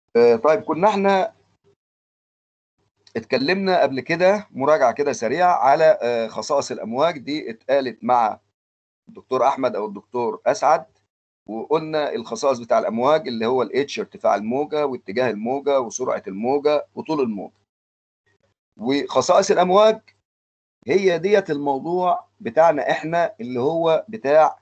آه، طيب كنا احنا اتكلمنا قبل كده مراجعه كده سريعه على آه، خصائص الامواج دي اتقالت مع الدكتور احمد او الدكتور اسعد وقلنا الخصائص بتاع الامواج اللي هو الاتش ارتفاع الموجه واتجاه الموجه وسرعه الموجه وطول الموجه وخصائص الامواج هي ديت الموضوع بتاعنا احنا اللي هو بتاع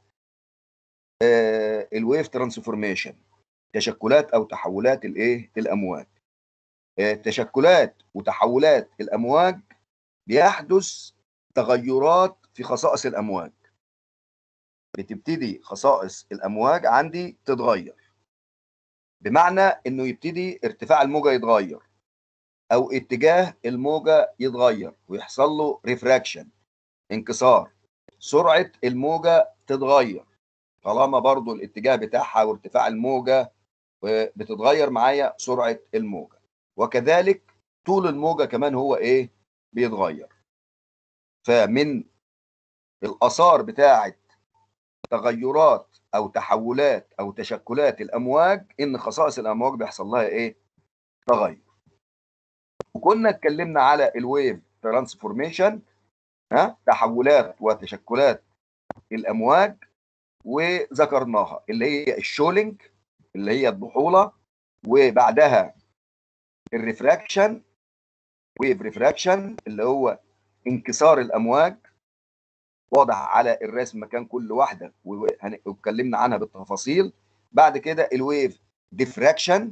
الويف ترانسفورميشن تشكلات او تحولات الايه الامواج آه، تشكلات وتحولات الامواج بيحدث تغيرات في خصائص الامواج بتبتدي خصائص الامواج عندي تتغير بمعنى انه يبتدي ارتفاع الموجه يتغير او اتجاه الموجه يتغير ويحصل له ريفراكشن انكسار سرعه الموجه تتغير طالما برضو الاتجاه بتاعها وارتفاع الموجه بتتغير معايا سرعه الموجه وكذلك طول الموجه كمان هو ايه بيتغير فمن الاثار بتاعه تغيرات او تحولات او تشكلات الامواج ان خصائص الامواج بيحصل لها ايه تغير وكنا اتكلمنا على الويف ترانسفورميشن ها تحولات وتشكلات الامواج وذكرناها اللي هي الشولينج اللي هي الضحوله وبعدها الريفراكشن ويف ريفراكشن اللي هو انكسار الامواج واضح على الرسم مكان كل واحده واتكلمنا عنها بالتفاصيل بعد كده الويف ديفراكشن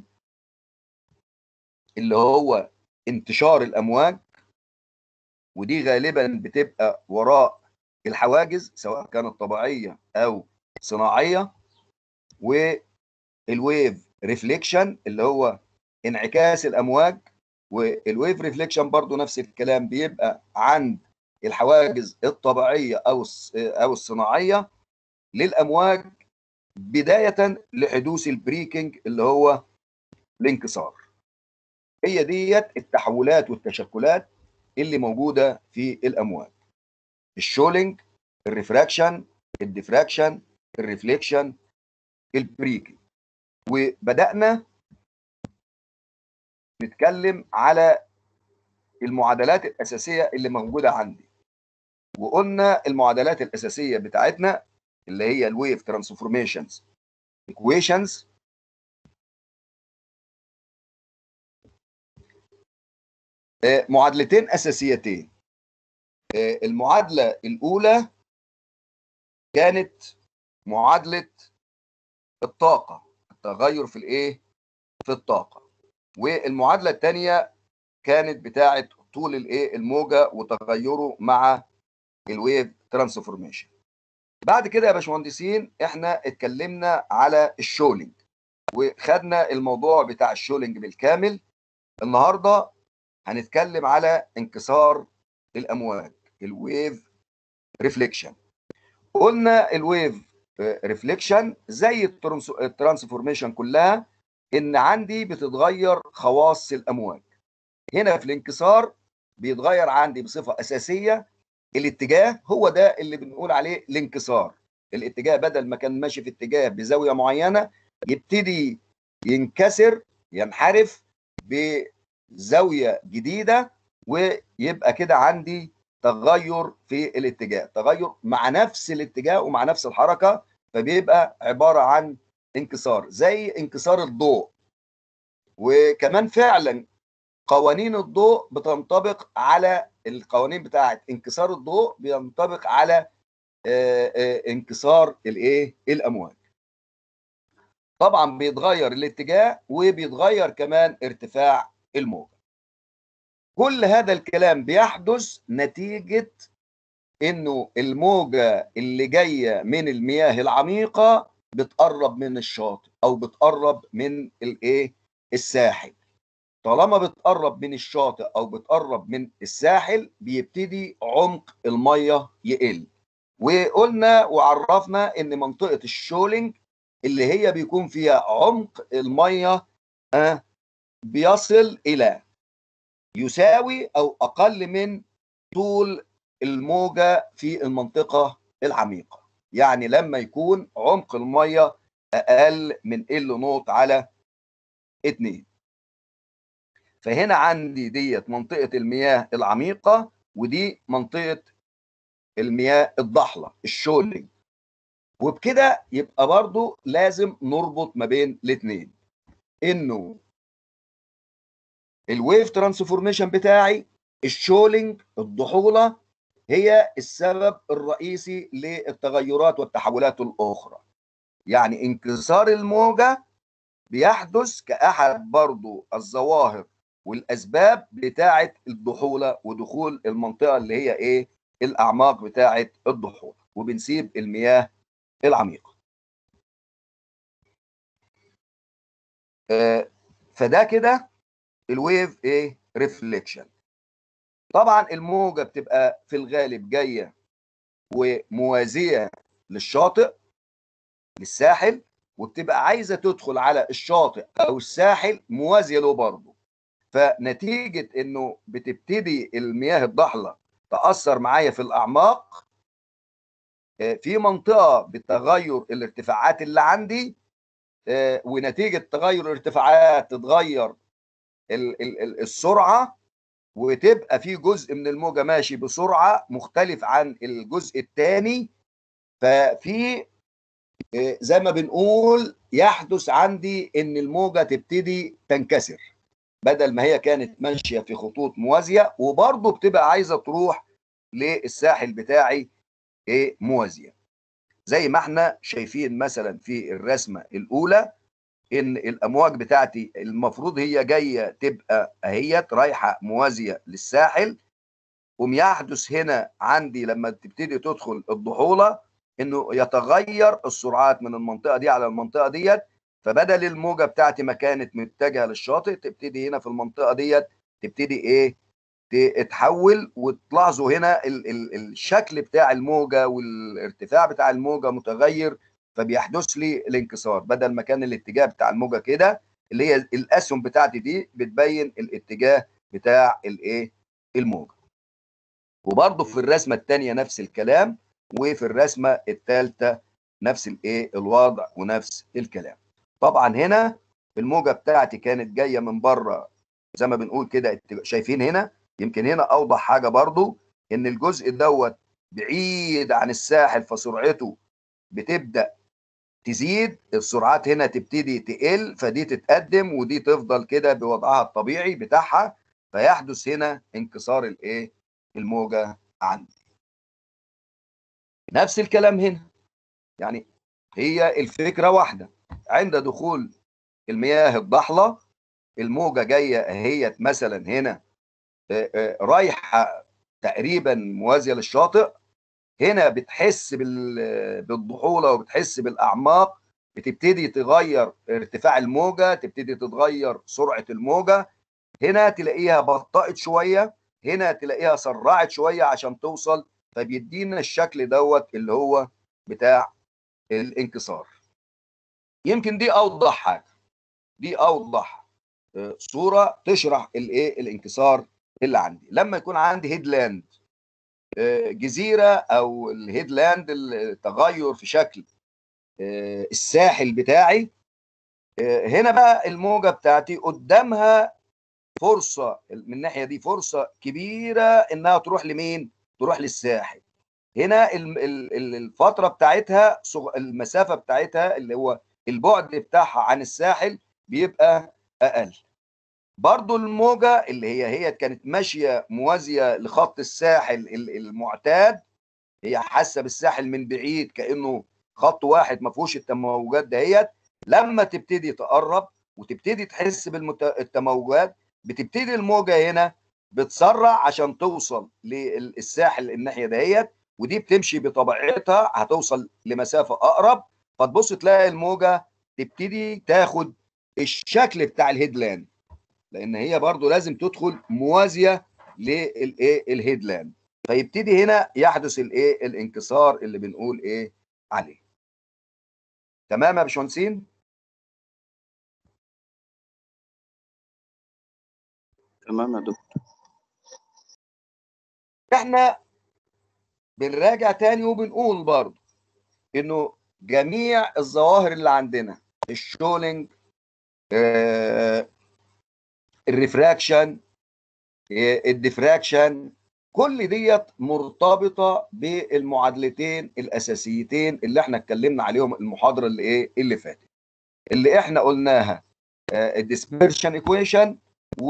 اللي هو انتشار الامواج ودي غالبا بتبقى وراء الحواجز سواء كانت طبيعيه او صناعيه والويف ريفليكشن اللي هو انعكاس الامواج والويف ريفليكشن برضو نفس الكلام بيبقى عند الحواجز الطبيعيه او او الصناعيه للامواج بدايه لحدوث البريكنج اللي هو الانكسار هي ديت التحولات والتشكلات اللي موجوده في الامواج الشولينج الريفراكشن الديفراكشن الريفليكشن البريكنج وبدانا نتكلم على المعادلات الاساسيه اللي موجوده عندي وقلنا المعادلات الاساسيه بتاعتنا اللي هي الويف ترانسفورميشنز ايكويشنز معادلتين اساسيتين المعادله الاولى كانت معادله الطاقه التغير في الايه في الطاقه والمعادله الثانيه كانت بتاعه طول الايه الموجه وتغيره مع الويف ترانسفورميشن بعد كده يا باشمهندسين احنا اتكلمنا على الشولينج وخدنا الموضوع بتاع الشولينج بالكامل النهارده هنتكلم على انكسار الامواج الويف ريفليكشن قلنا الويف ريفليكشن زي الترانسفورميشن كلها ان عندي بتتغير خواص الامواج هنا في الانكسار بيتغير عندي بصفه اساسيه الاتجاه هو ده اللي بنقول عليه الانكسار الاتجاه بدل ما كان ماشي في اتجاه بزاويه معينه يبتدي ينكسر ينحرف بزاويه جديده ويبقى كده عندي تغير في الاتجاه تغير مع نفس الاتجاه ومع نفس الحركه فبيبقى عباره عن انكسار زي انكسار الضوء وكمان فعلا قوانين الضوء بتنطبق على القوانين بتاعه انكسار الضوء بينطبق على انكسار الايه الامواج طبعا بيتغير الاتجاه وبيتغير كمان ارتفاع الموجه كل هذا الكلام بيحدث نتيجه انه الموجه اللي جايه من المياه العميقه بتقرب من الشاطئ او بتقرب من الايه الساحل طالما بتقرب من الشاطئ او بتقرب من الساحل بيبتدي عمق الميه يقل وقلنا وعرفنا ان منطقه الشولينج اللي هي بيكون فيها عمق الميه آه بيصل الى يساوي او اقل من طول الموجه في المنطقه العميقه يعني لما يكون عمق الميه اقل من ال نوت على 2 فهنا عندي ديت منطقه المياه العميقه ودي منطقه المياه الضحله الشولينج وبكده يبقى برضو لازم نربط ما بين الاثنين انه الويف ترانسفورميشن بتاعي الشولينج الضحوله هي السبب الرئيسي للتغيرات والتحولات الاخرى يعني انكسار الموجه بيحدث كاحد برضو الظواهر والاسباب بتاعه الضحوله ودخول المنطقه اللي هي ايه الاعماق بتاعه الضحوله وبنسيب المياه العميقه آه فده كده الويف ايه ريفليكشن طبعا الموجه بتبقى في الغالب جايه وموازيه للشاطئ للساحل وبتبقى عايزه تدخل على الشاطئ او الساحل موازيه له برضه فنتيجه انه بتبتدي المياه الضحله تاثر معايا في الاعماق في منطقه بتغير الارتفاعات اللي عندي ونتيجه تغير الارتفاعات تتغير السرعه وتبقى في جزء من الموجه ماشي بسرعه مختلف عن الجزء الثاني ففي زي ما بنقول يحدث عندي ان الموجه تبتدي تنكسر بدل ما هي كانت ماشيه في خطوط موازيه وبرضه بتبقى عايزه تروح للساحل بتاعي ايه موازيه زي ما احنا شايفين مثلا في الرسمه الاولى ان الامواج بتاعتي المفروض هي جايه تبقى اهيت رايحه موازيه للساحل قوم يحدث هنا عندي لما تبتدي تدخل الضحوله انه يتغير السرعات من المنطقه دي على المنطقه ديت فبدل الموجه بتاعتي ما كانت متجهه للشاطئ تبتدي هنا في المنطقه ديت تبتدي ايه تتحول وتلاحظوا هنا ال ال الشكل بتاع الموجه والارتفاع بتاع الموجه متغير فبيحدث لي الانكسار بدل ما كان الاتجاه بتاع الموجه كده اللي هي الاسهم بتاعتي دي بتبين الاتجاه بتاع الايه الموجه وبرضه في الرسمه الثانيه نفس الكلام وفي الرسمه الثالثه نفس الايه الوضع ونفس الكلام طبعا هنا الموجه بتاعتي كانت جايه من بره زي ما بنقول كده شايفين هنا يمكن هنا اوضح حاجه برضو ان الجزء دوت بعيد عن الساحل فسرعته بتبدا تزيد السرعات هنا تبتدي تقل فدي تتقدم ودي تفضل كده بوضعها الطبيعي بتاعها فيحدث هنا انكسار الايه الموجه عندي نفس الكلام هنا يعني هي الفكره واحده عند دخول المياه الضحله الموجه جايه اهيت مثلا هنا رايحه تقريبا موازيه للشاطئ هنا بتحس بالضحوله وبتحس بالاعماق بتبتدي تغير ارتفاع الموجه تبتدي تتغير سرعه الموجه هنا تلاقيها بطأت شويه هنا تلاقيها سرعت شويه عشان توصل فبيدينا الشكل دوت اللي هو بتاع الانكسار يمكن دي اوضح حاجه دي اوضح صوره تشرح الايه الانكسار اللي عندي لما يكون عندي هيدلاند جزيره او الهيدلاند التغير في شكل الساحل بتاعي هنا بقى الموجه بتاعتي قدامها فرصه من الناحيه دي فرصه كبيره انها تروح لمين تروح للساحل هنا الفتره بتاعتها المسافه بتاعتها اللي هو البعد بتاعها عن الساحل بيبقى اقل برضو الموجة اللي هي هي كانت ماشية موازية لخط الساحل المعتاد هي حاسة بالساحل من بعيد كأنه خط واحد ما فيهوش التموجات دهيت لما تبتدي تقرب وتبتدي تحس بالتموجات بتبتدي الموجة هنا بتسرع عشان توصل للساحل الناحية دهيت ودي بتمشي بطبيعتها هتوصل لمسافة أقرب فتبص تلاقي الموجة تبتدي تاخد الشكل بتاع الهيدلاند لان هي برضو لازم تدخل موازيه للايه الهيدلاند فيبتدي هنا يحدث الايه الانكسار اللي بنقول ايه عليه تمام يا باشمهندسين تمام يا دكتور احنا بنراجع تاني وبنقول برضو انه جميع الظواهر اللي عندنا الشولينج آه الريفراكشن الديفراكشن كل ديت مرتبطه بالمعادلتين الاساسيتين اللي احنا اتكلمنا عليهم المحاضره اللي ايه اللي فاتت اللي احنا قلناها الديسبرشن ايكويشن و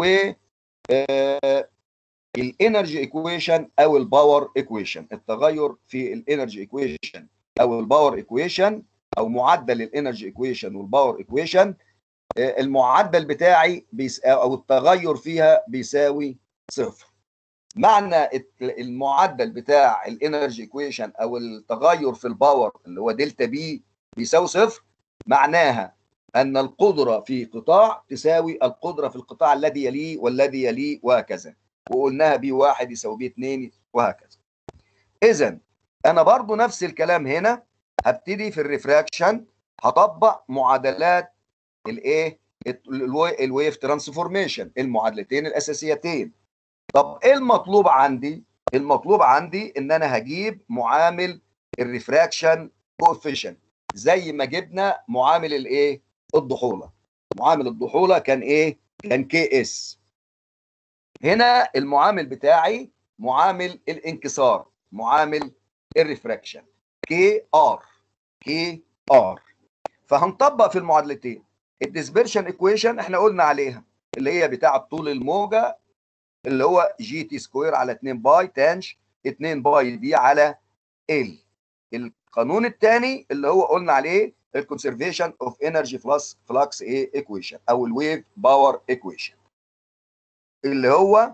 الانرجي ايكويشن او الباور ايكويشن التغير في الانرجي ايكويشن او الباور ايكويشن او معدل الانرجي ايكويشن والباور ايكويشن المعدل بتاعي بيس او التغير فيها بيساوي صفر معنى المعدل بتاع الانرجي ايكويشن او التغير في الباور اللي هو دلتا بي بيساوي صفر معناها ان القدره في قطاع تساوي القدره في القطاع الذي يليه والذي يليه وهكذا وقلناها بي واحد يساوي بي اتنين وهكذا اذا انا برضو نفس الكلام هنا هبتدي في الريفراكشن هطبق معادلات الايه الويف ترانسفورميشن المعادلتين الاساسيتين طب ايه المطلوب عندي المطلوب عندي ان انا هجيب معامل الريفراكشن كوفيشنت زي ما جبنا معامل الايه الضحوله معامل الضحوله كان ايه كان كي اس هنا المعامل بتاعي معامل الانكسار معامل الريفراكشن كي ار كي ار فهنطبق في المعادلتين الديسبرشن ايكويشن احنا قلنا عليها اللي هي بتاعه طول الموجه اللي هو جي تي سكوير على 2 باي تانش 2 باي دي على ال القانون الثاني اللي هو قلنا عليه الكونسرفيشن اوف انرجي فلكس فلكس ايه ايكويشن او الويف باور ايكويشن اللي هو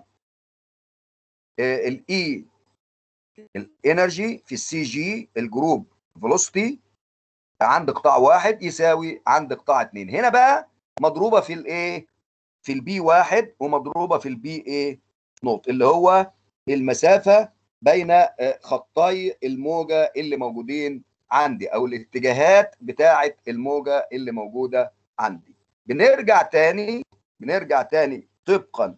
الاي الانرجي في السي جي الجروب فيلوسيتي عند قطاع واحد يساوي عند قطاع اثنين هنا بقى مضروبه في الايه في البي واحد ومضروبه في البي ايه نوت اللي هو المسافه بين خطي الموجه اللي موجودين عندي او الاتجاهات بتاعه الموجه اللي موجوده عندي بنرجع تاني بنرجع تاني طبقا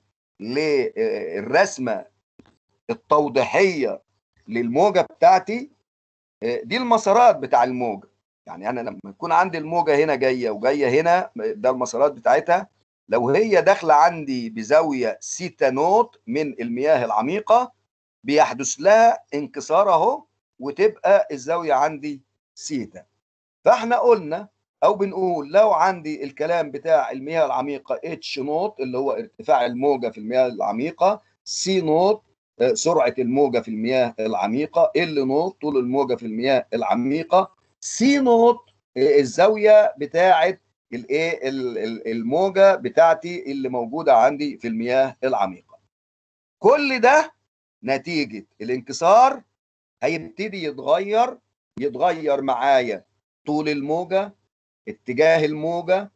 للرسمه التوضيحيه للموجه بتاعتي دي المسارات بتاع الموجه يعني انا لما يكون عندي الموجه هنا جايه وجايه هنا ده المسارات بتاعتها لو هي داخله عندي بزاويه سيتا نوت من المياه العميقه بيحدث لها انكسار اهو وتبقى الزاويه عندي سيتا فاحنا قلنا او بنقول لو عندي الكلام بتاع المياه العميقه اتش نوت اللي هو ارتفاع الموجه في المياه العميقه سي نوت سرعه الموجه في المياه العميقه ال نوت طول الموجه في المياه العميقه سي نوت الزاويه بتاعه الايه الموجه بتاعتي اللي موجوده عندي في المياه العميقه كل ده نتيجه الانكسار هيبتدي يتغير يتغير معايا طول الموجه اتجاه الموجه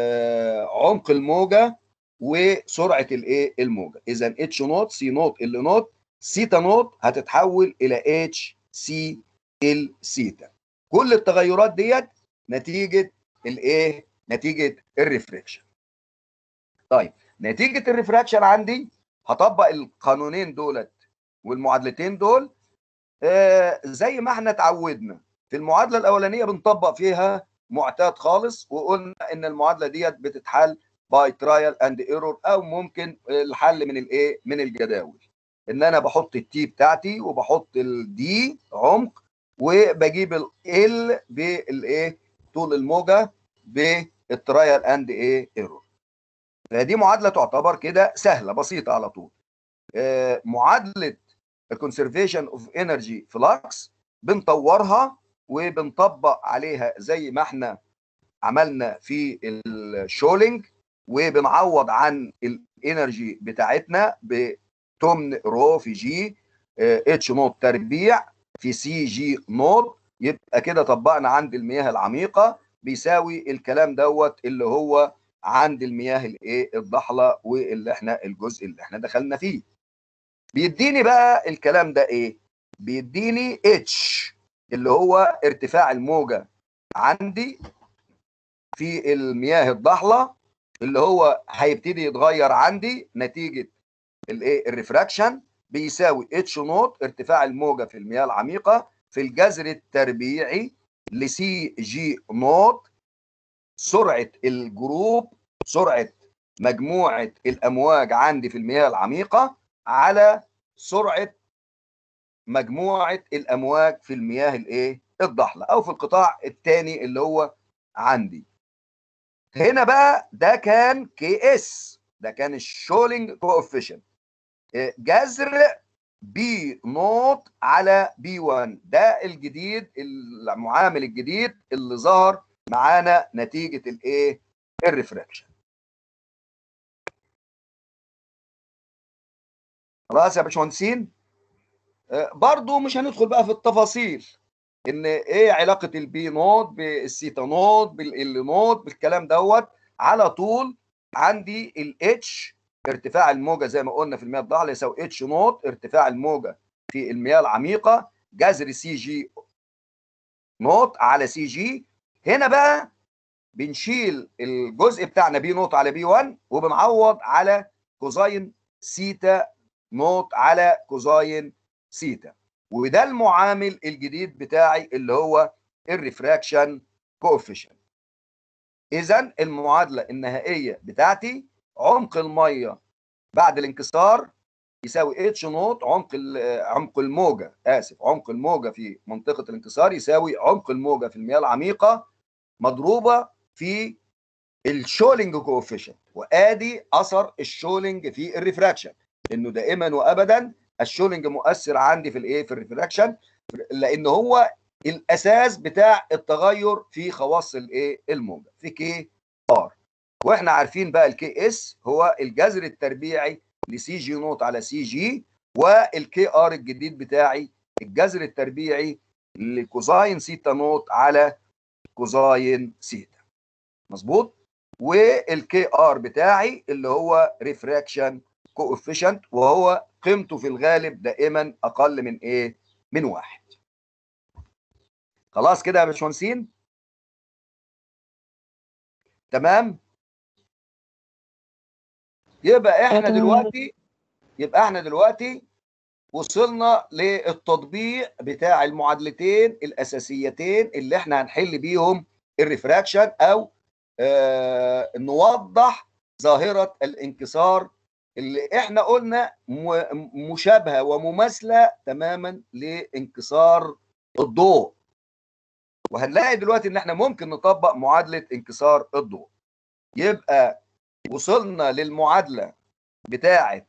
آه، عمق الموجه وسرعه الايه الموجه اذا اتش نوت سي نوت ال نوت سيتا نوت هتتحول الى اتش سي ال سيتا كل التغيرات ديت نتيجه الايه نتيجه الريفراكشن طيب نتيجه الريفراكشن عندي هطبق القانونين دولت والمعادلتين دول آه زي ما احنا اتعودنا في المعادله الاولانيه بنطبق فيها معتاد خالص وقلنا ان المعادله ديت بتتحل باي ترايل اند ايرور او ممكن الحل من الايه من الجداول ان انا بحط التي بتاعتي وبحط الدي عمق وبجيب ال بالايه طول الموجه بالترايل اند ايه ايرور فدي معادله تعتبر كده سهله بسيطه على طول آه معادله الكونسرفيشن اوف انرجي فلكس بنطورها وبنطبق عليها زي ما احنا عملنا في الشولينج وبنعوض عن الانرجي بتاعتنا بتمن رو في جي اتش نوت تربيع في سي جي نوت يبقى كده طبقنا عند المياه العميقه بيساوي الكلام دوت اللي هو عند المياه الايه الضحله واللي احنا الجزء اللي احنا دخلنا فيه بيديني بقى الكلام ده ايه بيديني اتش اللي هو ارتفاع الموجه عندي في المياه الضحله اللي هو هيبتدي يتغير عندي نتيجه الايه الريفراكشن بيساوي اتش نوت ارتفاع الموجه في المياه العميقه في الجذر التربيعي لسي جي نوت سرعه الجروب سرعه مجموعه الامواج عندي في المياه العميقه على سرعه مجموعه الامواج في المياه الايه الضحله او في القطاع الثاني اللي هو عندي هنا بقى ده كان كي اس ده كان الشولينج كوفيشنت جذر بي نوت على بي 1 ده الجديد المعامل الجديد اللي ظهر معانا نتيجه الايه الريفراكشن خلاص يا باشمهندسين برضو مش هندخل بقى في التفاصيل ان ايه علاقه البي نوت بالسيتا نوت بالال نوت بالكلام دوت على طول عندي الاتش ارتفاع الموجه زي ما قلنا في المياه الضحله يساوي اتش نوت ارتفاع الموجه في المياه العميقه جذر سي جي نوت على سي جي هنا بقى بنشيل الجزء بتاعنا بي نوت على بي 1 وبنعوض على كوزاين سيتا نوت على كوزاين سيتا وده المعامل الجديد بتاعي اللي هو الريفراكشن كوفيشنت اذا المعادله النهائيه بتاعتي عمق الميه بعد الانكسار يساوي اتش نوت عمق عمق الموجه اسف عمق الموجه في منطقه الانكسار يساوي عمق الموجه في المياه العميقه مضروبه في الشولينج كوفيشنت وادي اثر الشولينج في الريفراكشن انه دائما وابدا الشولينج مؤثر عندي في الايه في الريفراكشن لان هو الاساس بتاع التغير في خواص الايه الموجه في كي ار واحنا عارفين بقى الكي اس هو الجذر التربيعي لسي جي نوت على سي جي والكي ار الجديد بتاعي الجذر التربيعي لكوزاين سيتا نوت على كوزاين سيتا مظبوط والكي ار بتاعي اللي هو ريفراكشن كوفيشنت وهو قيمته في الغالب دائما اقل من ايه من واحد خلاص كده يا باشمهندسين تمام يبقى احنا دلوقتي يبقى احنا دلوقتي وصلنا للتطبيق بتاع المعادلتين الاساسيتين اللي احنا هنحل بيهم الريفراكشن او آه نوضح ظاهره الانكسار اللي احنا قلنا مشابهه ومماثله تماما لانكسار الضوء وهنلاقي دلوقتي ان احنا ممكن نطبق معادله انكسار الضوء يبقى وصلنا للمعادله بتاعه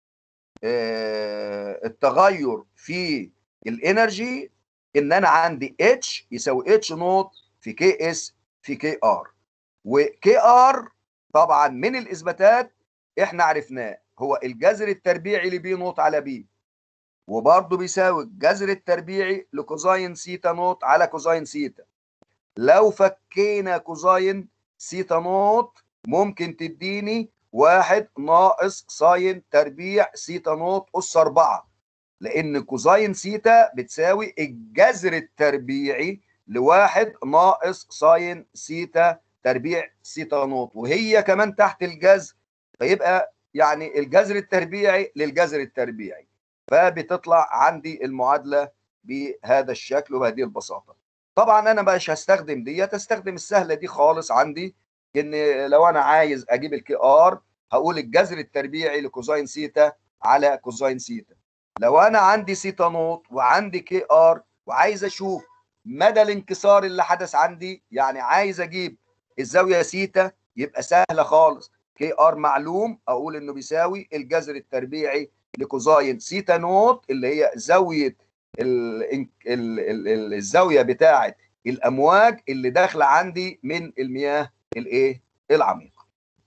التغير في الانرجي ان انا عندي اتش يساوي اتش نوت في كي اس في كي ار وكي ار طبعا من الاثباتات احنا عرفناه هو الجذر التربيعي لبي نوت على بي وبرضه بيساوي الجذر التربيعي لكوزاين سيتا نوت على كوزاين سيتا لو فكينا كوزاين سيتا نوت ممكن تديني واحد ناقص ساين تربيع سيتا نوت أس أربعة لأن كوزاين سيتا بتساوي الجذر التربيعي لواحد ناقص ساين سيتا تربيع سيتا نوت وهي كمان تحت الجذر فيبقى يعني الجذر التربيعي للجذر التربيعي فبتطلع عندي المعادله بهذا الشكل وبهذه البساطه طبعا انا مش هستخدم دي هستخدم السهله دي خالص عندي ان لو انا عايز اجيب الكي ار هقول الجذر التربيعي لكوزاين سيتا على كوزاين سيتا لو انا عندي سيتا نوت وعندي كي ار وعايز اشوف مدى الانكسار اللي حدث عندي يعني عايز اجيب الزاويه سيتا يبقى سهله خالص كي ار معلوم اقول انه بيساوي الجذر التربيعي لكوزاين سيتا نوت اللي هي زاويه ال ال ال الزاويه بتاعه الامواج اللي داخله عندي من المياه الايه العميقه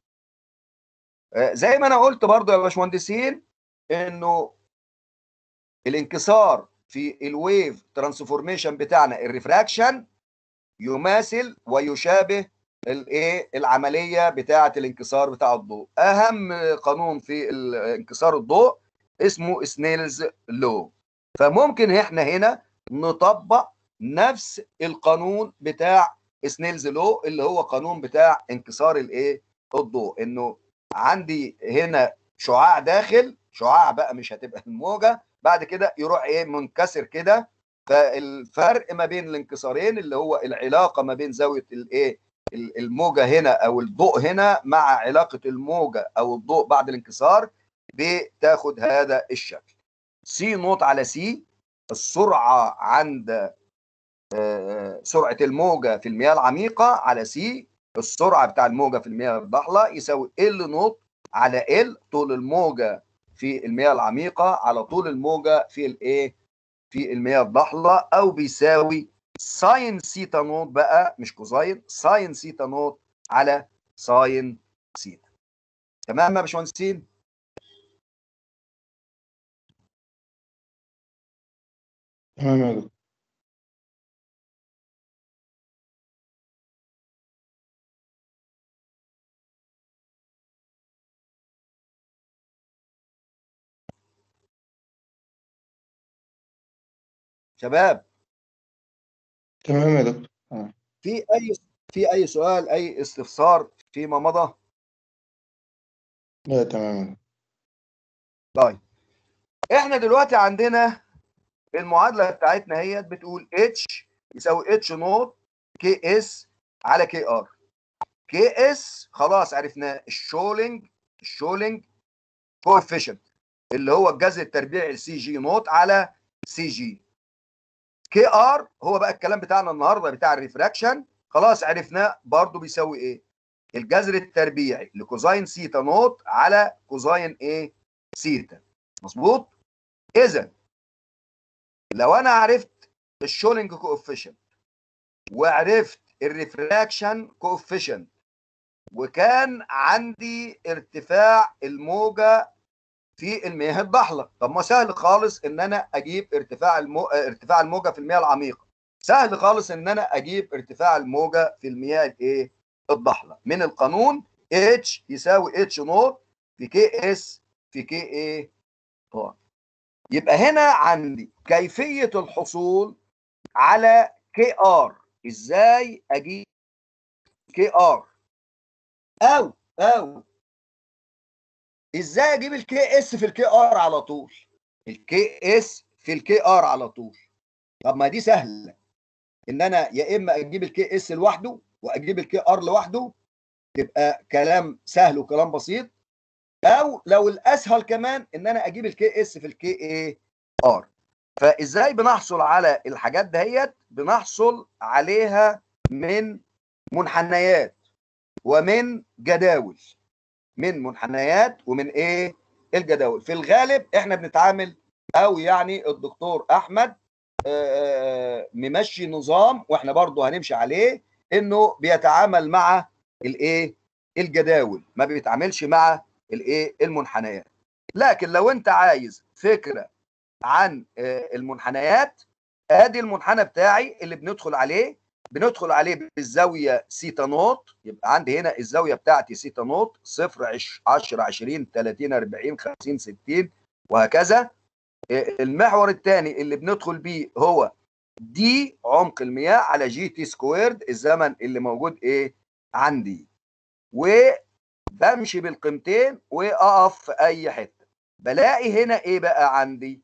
زي ما انا قلت برضو يا باشمهندسين انه الانكسار في الويف ترانسفورميشن بتاعنا الريفراكشن يماثل ويشابه الايه العمليه بتاعه الانكسار بتاع الضوء اهم قانون في انكسار الضوء اسمه سنيلز لو فممكن احنا هنا نطبق نفس القانون بتاع سنيلز لو اللي هو قانون بتاع انكسار الايه الضوء انه عندي هنا شعاع داخل شعاع بقى مش هتبقى الموجه بعد كده يروح ايه منكسر كده فالفرق ما بين الانكسارين اللي هو العلاقه ما بين زاويه الايه ال- الموجه هنا او الضوء هنا مع علاقه الموجه او الضوء بعد الانكسار بتاخد هذا الشكل سي نوت على سي السرعه عند آه، سرعه الموجه في المياه العميقه على سي السرعه بتاع الموجه في المياه الضحله يساوي ال نوت على ال طول الموجه في المياه العميقه على طول الموجه في الايه في المياه الضحله او بيساوي ساين سيتا نوت بقى مش كوزاين ساين سيتا نوت على ساين سيتا تمام يا باشمهندسين تمام يا دكتور شباب تمام يا دكتور تمام. في اي في اي سؤال اي استفسار فيما مضى لا تمام يا دكتور. طيب احنا دلوقتي عندنا المعادله بتاعتنا هي بتقول اتش يساوي اتش نوت كي اس على كي ار كي اس خلاص عرفنا الشولينج الشولينج كوفيشنت اللي هو الجذر التربيعي لسي جي نوت على سي جي كي ار هو بقى الكلام بتاعنا النهارده بتاع الريفراكشن خلاص عرفناه برضو بيساوي ايه الجذر التربيعي لكوزاين سيتا نوت على كوزاين ايه سيتا مظبوط اذا لو انا عرفت الشولينج كوفيشنت وعرفت الريفراكشن كوفيشنت وكان عندي ارتفاع الموجه في المياه الضحله طب ما سهل خالص ان انا اجيب ارتفاع المو... ارتفاع الموجه في المياه العميقه سهل خالص ان انا اجيب ارتفاع الموجه في المياه الايه الضحله من القانون اتش يساوي اتش نوت في كي اس في كي ايه ار يبقى هنا عندي كيفيه الحصول على كي ار ازاي اجيب كي ار او او ازاي اجيب الكي اس في الكي ار على طول الكي اس في الكي ار على طول طب ما دي سهله ان انا يا اما اجيب الكي اس لوحده واجيب الكي ار لوحده تبقى كلام سهل وكلام بسيط او لو الاسهل كمان ان انا اجيب الكي اس في الكي اي ار فازاي بنحصل على الحاجات دهيت بنحصل عليها من منحنيات ومن جداول من منحنيات ومن ايه الجداول في الغالب احنا بنتعامل او يعني الدكتور احمد آه، ممشي نظام واحنا برضو هنمشي عليه انه بيتعامل مع الايه الجداول ما بيتعاملش مع الايه المنحنيات لكن لو انت عايز فكره عن آه، المنحنيات ادي المنحنى بتاعي اللي بندخل عليه بندخل عليه بالزاويه سيتا نوت يبقى عندي هنا الزاويه بتاعتي سيتا نوت 0 10 20 30 40 50 60 وهكذا آه، المحور الثاني اللي بندخل بيه هو دي عمق المياه على جي تي سكويرد الزمن اللي موجود ايه عندي وبمشي بالقيمتين واقف في اي حته بلاقي هنا ايه بقى عندي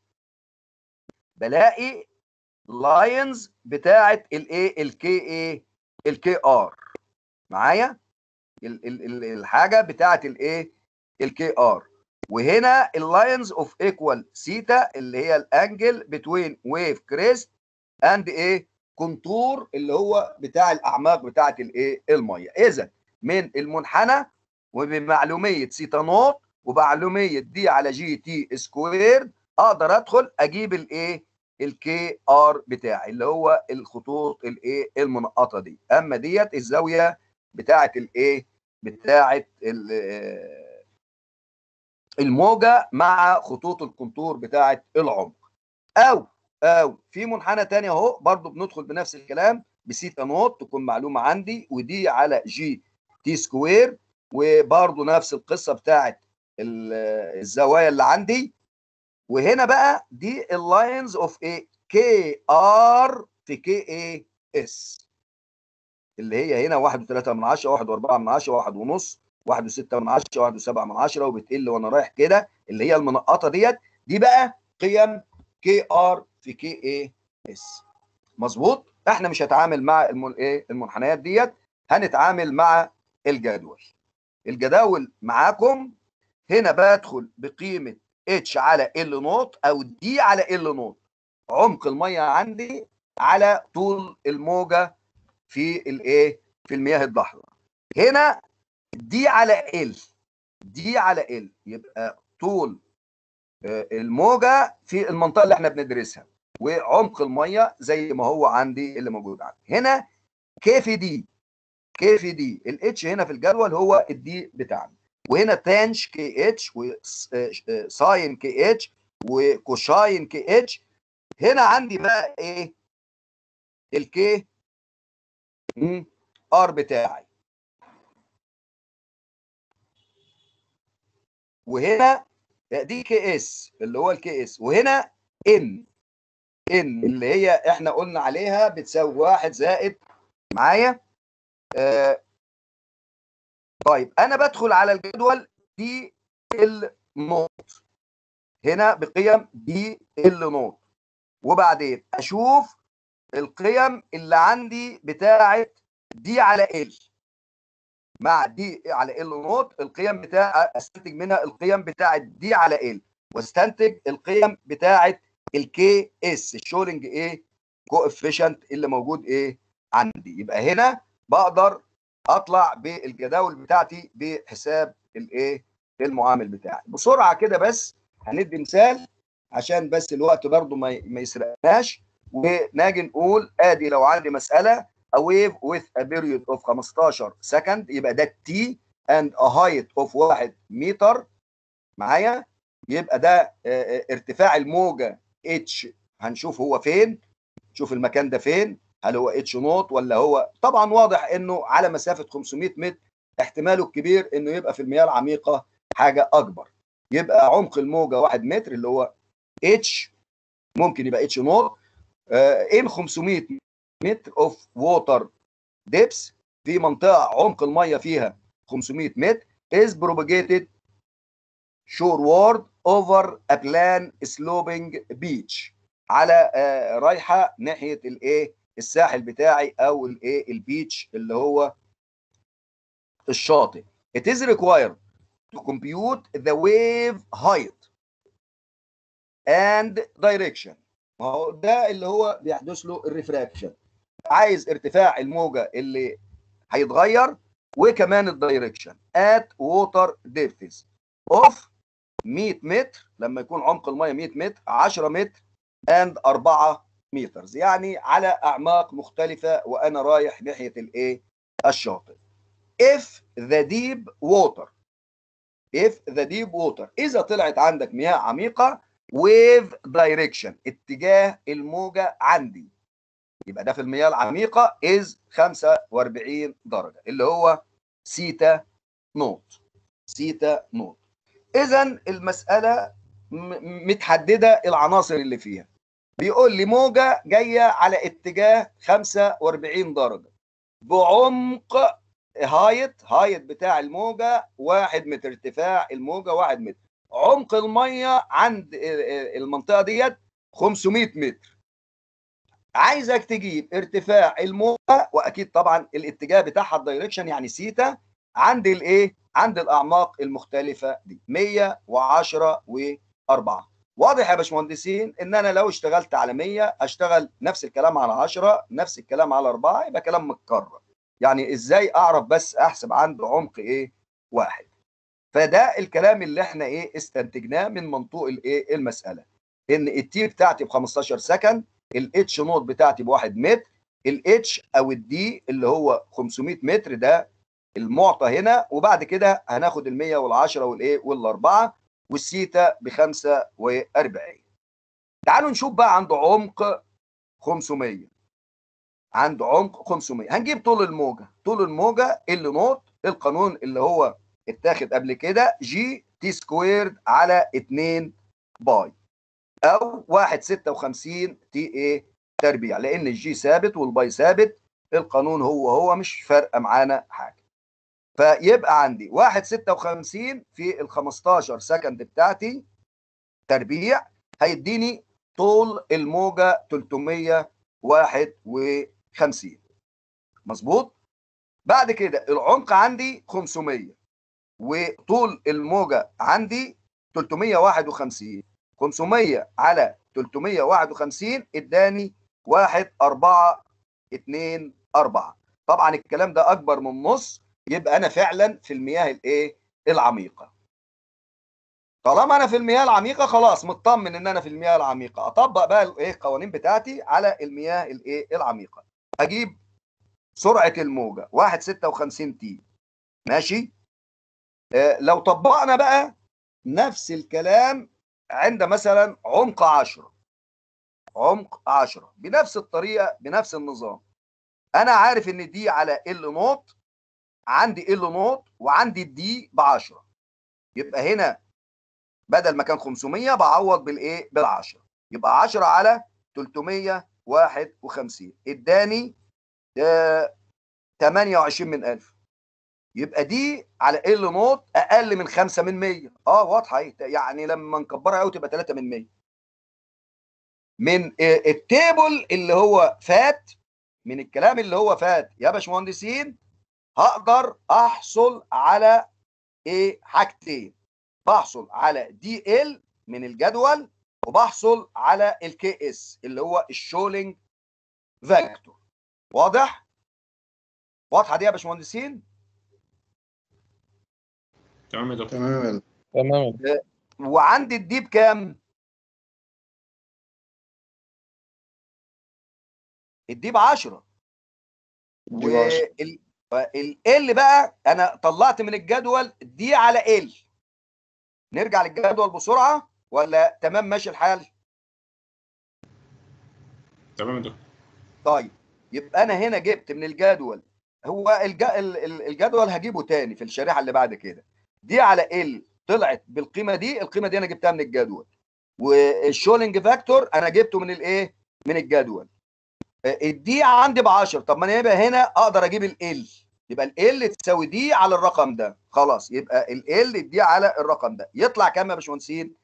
بلاقي لاينز بتاعه الايه الكي ايه الكي ار معايا ال- ال- ال- الحاجه بتاعه الايه الكي ار وهنا اللاينز اوف ايكوال سيتا اللي هي الانجل بتوين ويف كريست اند ايه كونتور اللي هو بتاع الاعماق بتاعه الايه الميه اذا من المنحنى وبمعلوميه سيتا نوت ومعلوميه دي على جي تي سكوير اقدر ادخل اجيب الايه الكي ار بتاعي اللي هو الخطوط الايه المنقطه دي اما ديت الزاويه بتاعه الايه بتاعه ال- الموجه مع خطوط الكونتور بتاعه العمق او او في منحنى تاني اهو برضو بندخل بنفس الكلام بسيتا نوت تكون معلومه عندي ودي على جي تي سكوير وبرضو نفس القصه بتاعه ال- الزوايا اللي عندي وهنا بقى دي اللاينز اوف ايه كي ار في كي اي اس اللي هي هنا 1.3 من 10 1.4 من 10 1 ونص 1.6 من 10 1.7 من 10 وبتقل وانا رايح كده اللي هي المنقطه ديت دي بقى قيم كي ار في كي اي اس مظبوط احنا مش هنتعامل مع المن... ايه المنحنيات ديت هنتعامل مع الجدول الجداول معاكم هنا بدخل بقيمه اتش على ال نوت او دي على ال نوت عمق الميه عندي على طول الموجه في الايه في المياه الضحله هنا دي على ال دي على ال يبقى طول آه، الموجه في المنطقه اللي احنا بندرسها وعمق الميه زي ما هو عندي اللي موجود عندي هنا كيف دي كيف دي الاتش هنا في الجدول هو الدي بتاعنا وهنا تانش كي اتش وساين كي اتش وكوشاين كي اتش هنا عندي بقى ايه الكي ار بتاعي وهنا دي كي اس اللي هو الكي اس وهنا ان ان اللي هي احنا قلنا عليها بتساوي واحد زائد معايا آه طيب انا بدخل على الجدول دي النوت هنا بقيم دي النوت وبعدين اشوف القيم اللي عندي بتاعه دي على ال مع دي على ال نوت القيم بتاع استنتج منها القيم بتاعه دي على ال واستنتج القيم بتاعه الكي اس الشورنج ايه كوفيشنت اللي موجود ايه عندي يبقى هنا بقدر اطلع بالجداول بتاعتي بحساب الايه المعامل بتاعي بسرعه كده بس هندي مثال عشان بس الوقت برضو ما ما يسرقناش وناجي نقول ادي لو عندي مساله a wave with a period of 15 second يبقى ده T and a height of 1 متر معايا يبقى ده آه، ارتفاع الموجه H هنشوف هو فين شوف المكان ده فين هل هو اتش نوت ولا هو طبعا واضح انه على مسافه 500 متر احتماله الكبير انه يبقى في المياه العميقه حاجه اكبر يبقى عمق الموجه 1 متر اللي هو اتش ممكن يبقى اتش نوت ان 500 متر اوف ووتر ديبس في منطقه عمق الميه فيها 500 متر is propagated shoreward over a plan sloping beach على آه، رايحه ناحيه الايه الساحل بتاعي او الايه البيتش اللي هو الشاطئ it is required to compute the wave height and direction ما هو ده اللي هو بيحدث له الريفراكشن عايز ارتفاع الموجه اللي هيتغير وكمان الدايركشن at water depths of 100 متر لما يكون عمق الميه 100 متر 10 متر and 4 مترز يعني على اعماق مختلفه وانا رايح ناحيه الايه الشاطئ if the deep water if the deep water اذا طلعت عندك مياه عميقه wave direction اتجاه الموجه عندي يبقى ده في المياه العميقه is 45 درجه اللي هو سيتا نوت سيتا نوت اذا المساله م- متحدده العناصر اللي فيها بيقول لي موجه جايه على اتجاه 45 درجه بعمق هايت هايت بتاع الموجه 1 متر ارتفاع الموجه 1 متر عمق الميه عند المنطقه ديت 500 متر عايزك تجيب ارتفاع الموجه واكيد طبعا الاتجاه بتاعها الدايركشن يعني سيتا عند الايه عند الاعماق المختلفه دي 110 و4 واضح يا باشمهندسين ان انا لو اشتغلت على 100 اشتغل نفس الكلام على 10 نفس الكلام على 4 يبقى كلام متكرر يعني ازاي اعرف بس احسب عند عمق ايه واحد فده الكلام اللي احنا ايه استنتجناه من منطوق الايه المساله ان التي بتاعتي ب 15 سكند الاتش نوت بتاعتي ب 1 متر الاتش او الدي اللي هو 500 متر ده المعطى هنا وبعد كده هناخد ال 100 وال10 والايه والاربعه والسيتا ب 45 تعالوا نشوف بقى عند عمق 500 عند عمق 500 هنجيب طول الموجه طول الموجه ال نوت القانون اللي هو اتاخد قبل كده جي تي سكويرد على 2 باي او 1.56 تي ايه تربيع لان الجي ثابت والباي ثابت القانون هو هو مش فارقه معانا حاجه فيبقى عندي 1.56 في ال 15 سكند بتاعتي تربيع هيديني طول الموجه 351 مظبوط بعد كده العمق عندي 500 وطول الموجه عندي 351 500 على 351 اداني 1 4 2 4 طبعا الكلام ده اكبر من نص يبقى انا فعلا في المياه الايه العميقه طالما انا في المياه العميقه خلاص مطمن ان انا في المياه العميقه اطبق بقى الايه القوانين بتاعتي على المياه الايه العميقه اجيب سرعه الموجه 1.56 تي ماشي آه لو طبقنا بقى نفس الكلام عند مثلا عمق 10 عمق 10 بنفس الطريقه بنفس النظام انا عارف ان دي على ال نوت عندي ال نوت وعندي الدي ب 10 يبقى هنا بدل ما كان 500 بعوض بالايه بال10 يبقى 10 على 351 اداني 28 من 1000 يبقى دي على ال نوت اقل من 5 من 100 اه واضحه يعني لما نكبرها قوي تبقى 3 من 100 من التيبل اللي هو فات من الكلام اللي هو فات يا باشمهندسين هقدر احصل على ايه حاجتين بحصل على دي ال من الجدول وبحصل على الكي اس اللي هو الشولينج فاكتور واضح واضحه دي يا باشمهندسين تمام يا دكتور تمام يا دكتور تمام وعندي الدي بكام الدي ب 10 دي ب 10. وال ال بقى انا طلعت من الجدول دي على ال نرجع للجدول بسرعه ولا تمام ماشي الحال تمام يا دكتور طيب يبقى انا هنا جبت من الجدول هو الج... ال- ال- الجدول هجيبه تاني في الشريحه اللي بعد كده دي على ال طلعت بالقيمه دي القيمه دي انا جبتها من الجدول والشولينج فاكتور انا جبته من الايه من الجدول الدي عندي ب 10 طب ما انا يبقى هنا اقدر اجيب ال يبقى ال تساوي دي على الرقم ده خلاص يبقى ال دي على الرقم ده يطلع كام يا باشمهندسين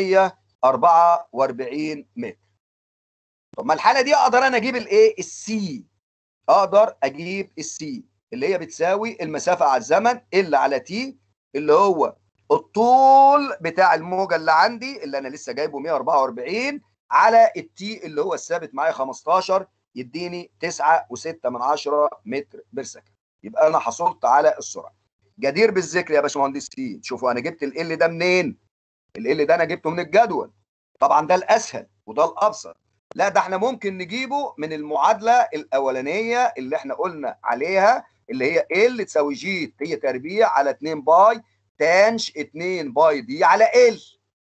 144 متر طب ما الحاله دي اقدر انا اجيب الايه السي اقدر اجيب السي اللي هي بتساوي المسافه على الزمن ال على تي اللي هو الطول بتاع الموجه اللي عندي اللي انا لسه جايبه 144 على التي اللي هو الثابت معايا 15 يديني 9.6 من 10 متر بير سكند يبقى انا حصلت على السرعه جدير بالذكر يا باشمهندسين شوفوا انا جبت ال ده منين ال ده انا جبته من الجدول طبعا ده الاسهل وده الابسط لا ده احنا ممكن نجيبه من المعادله الاولانيه اللي احنا قلنا عليها اللي هي ال تساوي جي هي تربيع على 2 باي تانش 2 باي دي على ال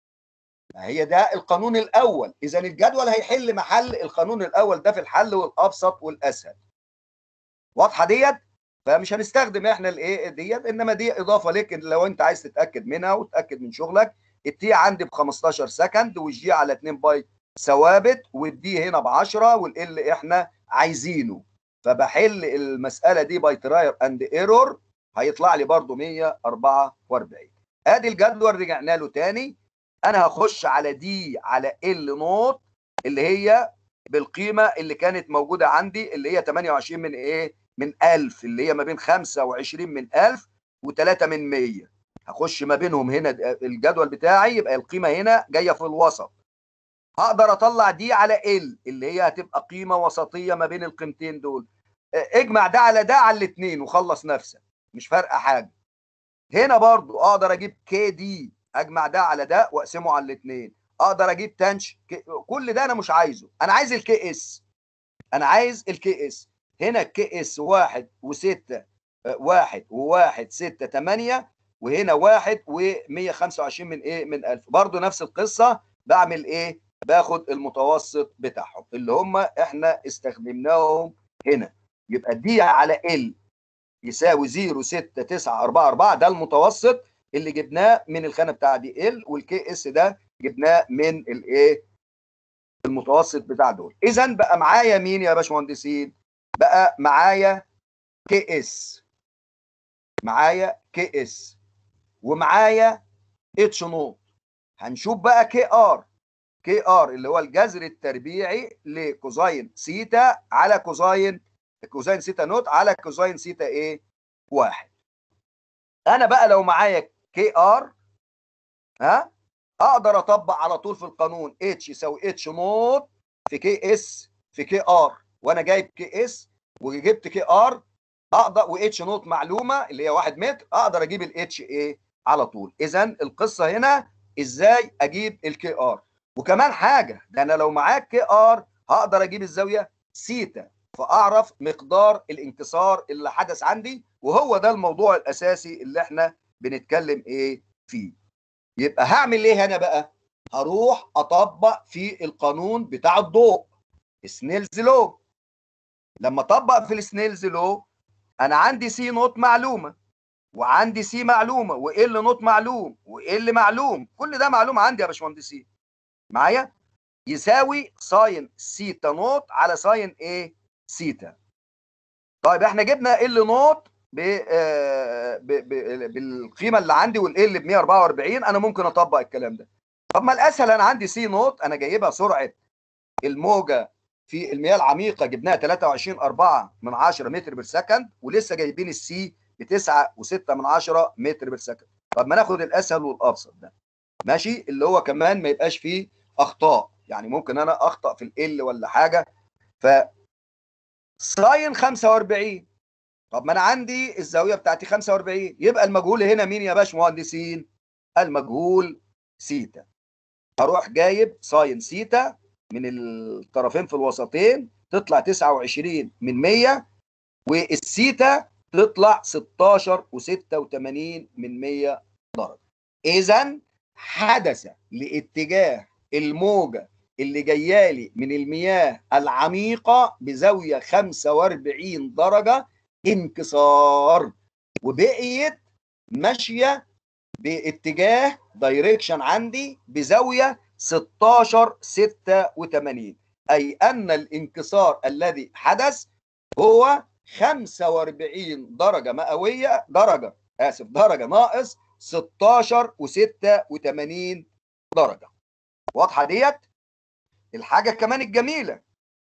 هي ده القانون الاول اذا الجدول هيحل محل القانون الاول ده في الحل والابسط والاسهل واضحه ديت فمش هنستخدم احنا الايه ديت انما دي اضافه لك لو انت عايز تتاكد منها وتتاكد من شغلك التي عندي ب 15 سكند والجي على 2 باي ثوابت والدي هنا ب 10 والال احنا عايزينه فبحل المساله دي باي تراير اند ايرور هيطلع لي برضو 144 ادي الجدول رجعنا له تاني انا هخش على دي على ال نوت اللي هي بالقيمه اللي كانت موجوده عندي اللي هي 28 من ايه من 1000 اللي هي ما بين 25 من 1000 و3 من 100 هخش ما بينهم هنا الجدول بتاعي يبقى القيمه هنا جايه في الوسط هقدر اطلع دي على ال اللي هي هتبقى قيمه وسطيه ما بين القيمتين دول اجمع ده على ده على الاثنين وخلص نفسك مش فارقه حاجه هنا برضو اقدر اجيب كي دي اجمع ده على ده واقسمه على الاثنين اقدر اجيب تنش كل ده انا مش عايزه انا عايز الكي اس انا عايز الكي اس هنا الكي اس واحد وستة واحد وواحد ستة تمانية وهنا واحد و125 من ايه من 1000 برضو نفس القصة بعمل ايه باخد المتوسط بتاعهم اللي هم احنا استخدمناهم هنا يبقى دي على ال يساوي 06944 ده المتوسط اللي جبناه من الخانه بتاع دي ال والكي اس ده جبناه من الايه المتوسط بتاع دول اذا بقى معايا مين يا باشمهندسين بقى معايا كي اس معايا كي اس ومعايا اتش نوت هنشوف بقى كي ار كي ار اللي هو الجذر التربيعي لكوزاين سيتا على كوزاين كوزاين سيتا نوت على كوزاين سيتا ايه واحد انا بقى لو معايا كي ار ها اقدر اطبق على طول في القانون اتش يساوي اتش نوت في كي اس في كي ار وانا جايب كي اس وجبت كي ار اقدر واتش نوت معلومه اللي هي 1 متر اقدر اجيب الاتش ايه على طول اذا القصه هنا ازاي اجيب الكي ار وكمان حاجه ده انا لو معاك كي ار هقدر اجيب الزاويه سيتا فاعرف مقدار الانكسار اللي حدث عندي وهو ده الموضوع الاساسي اللي احنا بنتكلم ايه فيه يبقى هعمل ايه هنا بقى هروح اطبق في القانون بتاع الضوء سنيلز لو لما اطبق في السنيلز لو انا عندي سي نوت معلومه وعندي سي معلومه وال نوت معلوم وال معلوم كل ده معلوم عندي يا باشمهندسين معايا يساوي ساين سيتا نوت على ساين ايه سيتا طيب احنا جبنا ال نوت ب آه ب ب بالقيمه اللي عندي والال ب 144 انا ممكن اطبق الكلام ده طب ما الاسهل انا عندي سي نوت انا جايبها سرعه الموجه في المياه العميقه جبناها 23 4 من 10 متر بالسكند ولسه جايبين السي ب 9 و6 من 10 متر بالسكند طب ما ناخد الاسهل والابسط ده ماشي اللي هو كمان ما يبقاش فيه اخطاء يعني ممكن انا اخطا في ال ولا حاجه ف ساين 45 طب ما انا عندي الزاويه بتاعتي 45 يبقى المجهول هنا مين يا باشمهندسين المجهول سيتا اروح جايب ساين سيتا من الطرفين في الوسطين تطلع 29 من 100 والسيتا تطلع 16 و86 من 100 درجه اذا حدث لاتجاه الموجه اللي جايه لي من المياه العميقه بزاويه 45 درجه انكسار وبقيت ماشيه باتجاه دايركشن عندي بزاويه 16 86 اي ان الانكسار الذي حدث هو 45 درجه مئويه درجه اسف درجه ناقص 16 و86 درجه واضحه ديت الحاجه كمان الجميله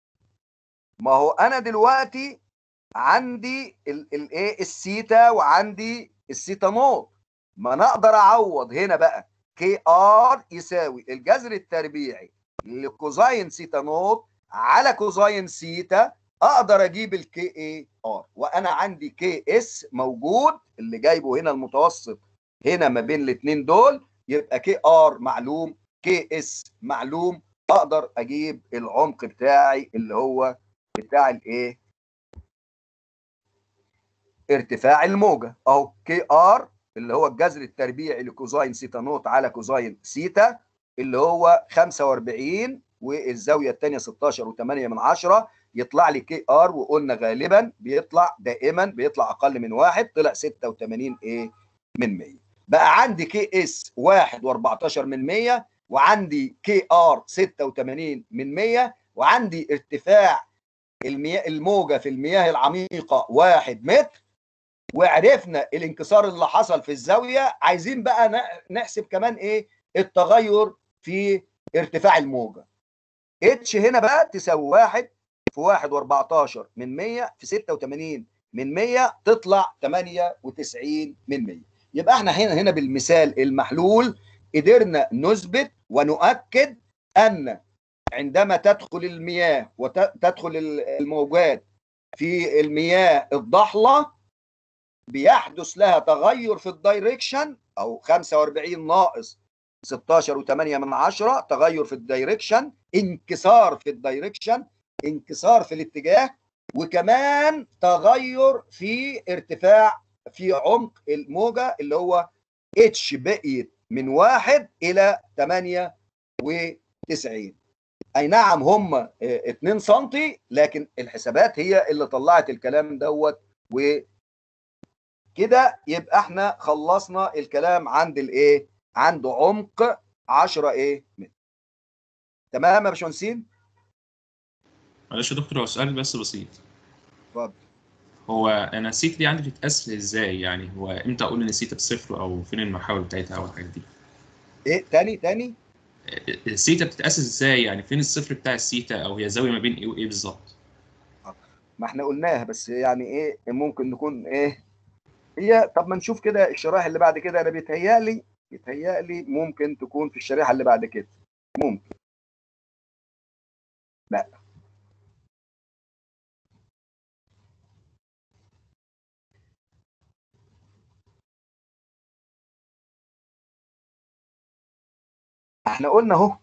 ما هو انا دلوقتي عندي الايه السيتا وعندي السيتا نوت ما انا اقدر اعوض هنا بقى كي ار يساوي الجذر التربيعي لكوزاين سيتا نوت على كوزاين سيتا اقدر اجيب الكي اي ار وانا عندي كي اس موجود اللي جايبه هنا المتوسط هنا ما بين الاثنين دول يبقى كي ار معلوم كي اس معلوم اقدر اجيب العمق بتاعي اللي هو بتاع الايه ارتفاع الموجه اهو كي ار اللي هو الجذر التربيعي لكوزاين سيتا نوت على كوزاين سيتا اللي هو 45 والزاويه الثانيه 16 و8 من 10 يطلع لي كي ار وقلنا غالبا بيطلع دائما بيطلع اقل من واحد طلع 86 ايه من 100 بقى عندي كي اس 1 و14 من 100 وعندي كي ار 86 من 100 وعندي ارتفاع المياه الموجه في المياه العميقه 1 متر وعرفنا الانكسار اللي حصل في الزاويه عايزين بقى نحسب كمان ايه التغير في ارتفاع الموجه اتش هنا بقى تساوي 1 في 1 و14 من 100 في 86 من 100 تطلع 98 من 100 يبقى احنا هنا هنا بالمثال المحلول قدرنا نثبت ونؤكد ان عندما تدخل المياه وتدخل الموجات في المياه الضحله بيحدث لها تغير في الدايركشن او 45 ناقص 16 و8 من 10 تغير في الدايركشن انكسار في الدايركشن انكسار في الاتجاه وكمان تغير في ارتفاع في عمق الموجه اللي هو اتش بقيت من واحد الى 98 اي نعم هم 2 سم لكن الحسابات هي اللي طلعت الكلام دوت وكده يبقى احنا خلصنا الكلام عند الايه عند عمق 10 ايه متر تمام يا باشمهندسين معلش يا دكتور هو سؤال بس بسيط اتفضل هو انا السيتا دي عندي بتتقاس ازاي يعني هو امتى اقول ان السيتا بصفر او فين المحاور بتاعتها او الحاجات دي ايه تاني تاني السيتا بتتقاس ازاي يعني فين الصفر بتاع السيتا او هي زاويه ما بين ايه وايه بالظبط ما احنا قلناها بس يعني ايه ممكن نكون ايه هي طب ما نشوف كده الشرائح اللي بعد كده انا بيتهيألي بيتهيألي ممكن تكون في الشريحه اللي بعد كده ممكن لا احنا قلنا اهو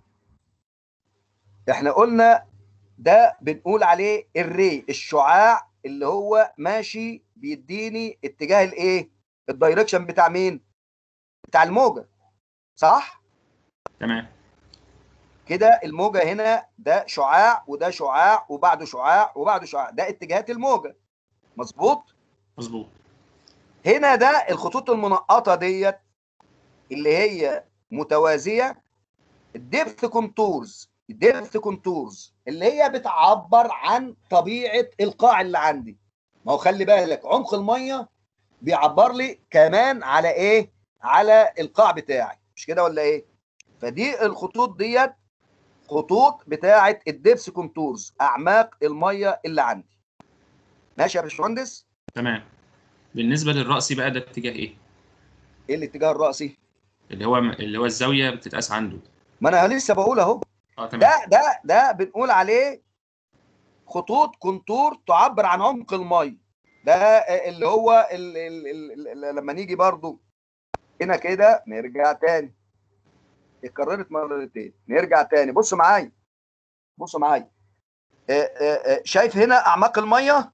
احنا قلنا ده بنقول عليه الري الشعاع اللي هو ماشي بيديني اتجاه الايه الدايركشن بتاع مين بتاع الموجه صح تمام كده الموجه هنا ده شعاع وده شعاع وبعده شعاع وبعده شعاع ده اتجاهات الموجه مظبوط مظبوط هنا ده الخطوط المنقطه ديت اللي هي متوازيه الديبث كونتورز الديبث كونتورز اللي هي بتعبر عن طبيعه القاع اللي عندي ما هو خلي بالك عمق الميه بيعبر لي كمان على ايه على القاع بتاعي مش كده ولا ايه فدي الخطوط ديت خطوط بتاعه الديبث كونتورز اعماق الميه اللي عندي ماشي يا باشمهندس تمام بالنسبه للرأسي بقى ده اتجاه ايه ايه الاتجاه الرأسي اللي هو اللي هو الزاويه بتتقاس عنده ما انا لسه بقول اهو اه تمام ده ده ده بنقول عليه خطوط كونتور تعبر عن عمق الميه ده اللي هو ال ال ال ال لما نيجي برضو هنا كده نرجع تاني اتكررت مرتين نرجع تاني بصوا معايا بصوا معايا آه، آه، آه، شايف هنا اعماق الميه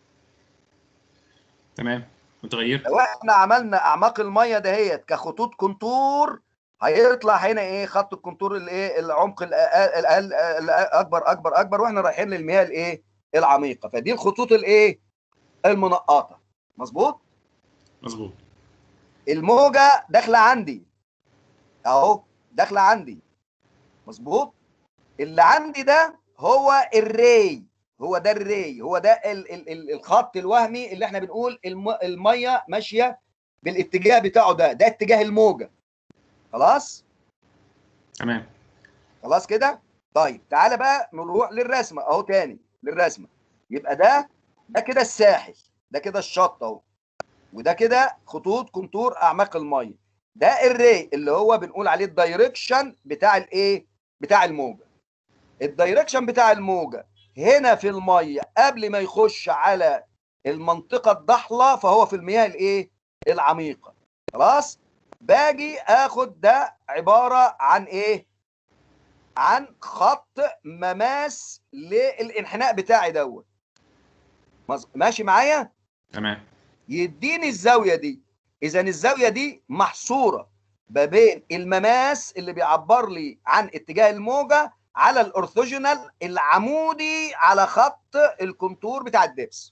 تمام متغير لو احنا عملنا اعماق الميه دهيت كخطوط كونتور هيطلع هنا ايه خط الكونتور الايه العمق الأقل- الأقل- الاكبر اكبر اكبر واحنا رايحين للمياه الايه العميقه فدي الخطوط الايه المنقطه مظبوط مظبوط الموجه داخله عندي اهو داخله عندي مظبوط اللي عندي ده هو الري هو ده الري هو ده ال ال ال الخط الوهمي اللي احنا بنقول الم الميه ماشيه بالاتجاه بتاعه ده ده اتجاه الموجه خلاص تمام خلاص كده طيب تعالى بقى نروح للرسمه اهو تاني للرسمه يبقى ده ده كده الساحل ده كده الشط اهو وده كده خطوط كونتور اعماق الميه ده الري اللي هو بنقول عليه الدايركشن بتاع الايه بتاع الموجه الدايركشن بتاع الموجه هنا في الميه قبل ما يخش على المنطقه الضحله فهو في المياه الايه العميقه خلاص باجي اخد ده عباره عن ايه عن خط مماس للانحناء بتاعي دوت مظ- ماشي معايا تمام يديني الزاويه دي اذا الزاويه دي محصوره ما بين المماس اللي بيعبر لي عن اتجاه الموجه على الاورثوجونال العمودي على خط الكونتور بتاع الدبس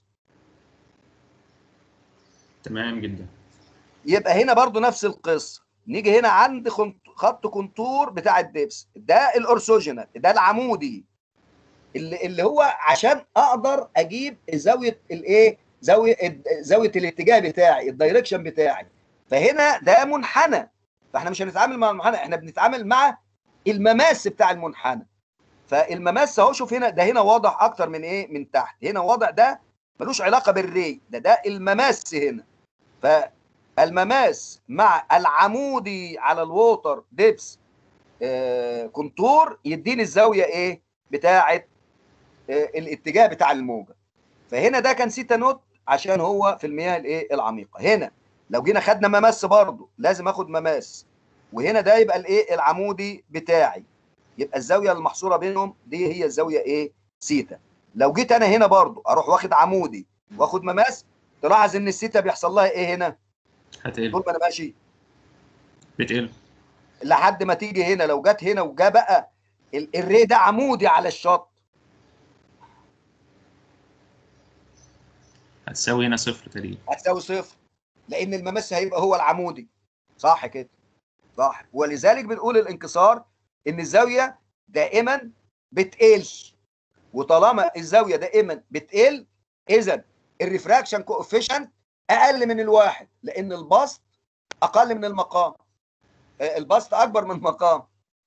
تمام جدا يبقى هنا برضو نفس القصه نيجي هنا عند خنت- خط كونتور بتاع الدبس ده الاورثوجونال ده العمودي اللي اللي هو عشان اقدر اجيب زاويه الايه زاويه زاويه الاتجاه بتاعي الدايركشن بتاعي فهنا ده منحنى فاحنا مش هنتعامل مع المنحنى احنا بنتعامل مع المماس بتاع المنحنى فالمماس اهو شوف هنا ده هنا واضح اكتر من ايه من تحت هنا واضح ده ملوش علاقه بالري ده ده المماس هنا فالمماس مع العمودي على الووتر ديبس آه كونتور يديني الزاويه ايه بتاعه آه الاتجاه بتاع الموجه فهنا ده كان سيتا نوت عشان هو في المياه الايه العميقه هنا لو جينا خدنا مماس برضه لازم اخد مماس وهنا ده يبقى الايه العمودي بتاعي يبقى الزاويه المحصوره بينهم دي هي الزاويه ايه سيتا لو جيت انا هنا برضه اروح واخد عمودي واخد مماس تلاحظ ان السيتا بيحصل لها ايه هنا هتقل طول ما انا ماشي بتقل لحد ما تيجي هنا لو جت هنا وجا بقى ال- الري ده عمودي على الشط هتساوي هنا صفر تقريبا هتساوي صفر لان الممس هيبقى هو العمودي صح كده صح ولذلك بنقول الانكسار ان الزاويه دائما بتقل وطالما الزاويه دائما بتقل اذا الريفراكشن كوفيشنت اقل من الواحد لان البسط اقل من المقام آه، البسط اكبر من المقام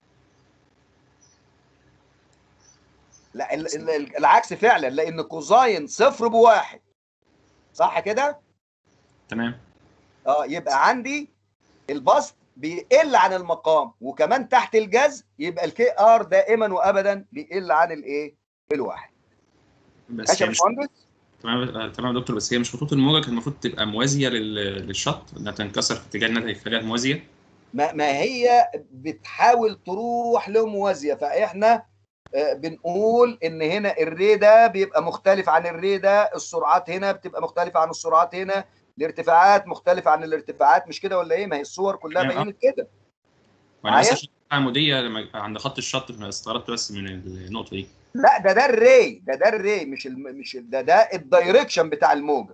لا ال- ال- ال- العكس فعلا لان كوزاين صفر بواحد صح كده تمام اه يبقى عندي البسط بيقل عن المقام وكمان تحت الجذر يبقى الكي ار دائما وابدا بيقل عن الايه الواحد بس ماشي هي يا مش باشمهندس تمام آه، تمام يا دكتور بس هي مش خطوط الموجة كانت المفروض تبقى موازية لل... للشط انها تنكسر في اتجاه انها تبقى موازية ما, ما هي بتحاول تروح لموازيه فاحنا آه، بنقول ان هنا الري ده بيبقى مختلف عن الري ده السرعات هنا بتبقى مختلفه عن السرعات هنا الارتفاعات مختلفه عن الارتفاعات مش كده ولا ايه ما هي الصور كلها أيوة. بينت كده وانا بس معايا؟ عشان عمودية لما يبقى عند خط الشط فأنا استغربت بس من النقطة دي لا ده ده الري ده ده الري مش الم... مش ال- ده ده الدايركشن بتاع الموجه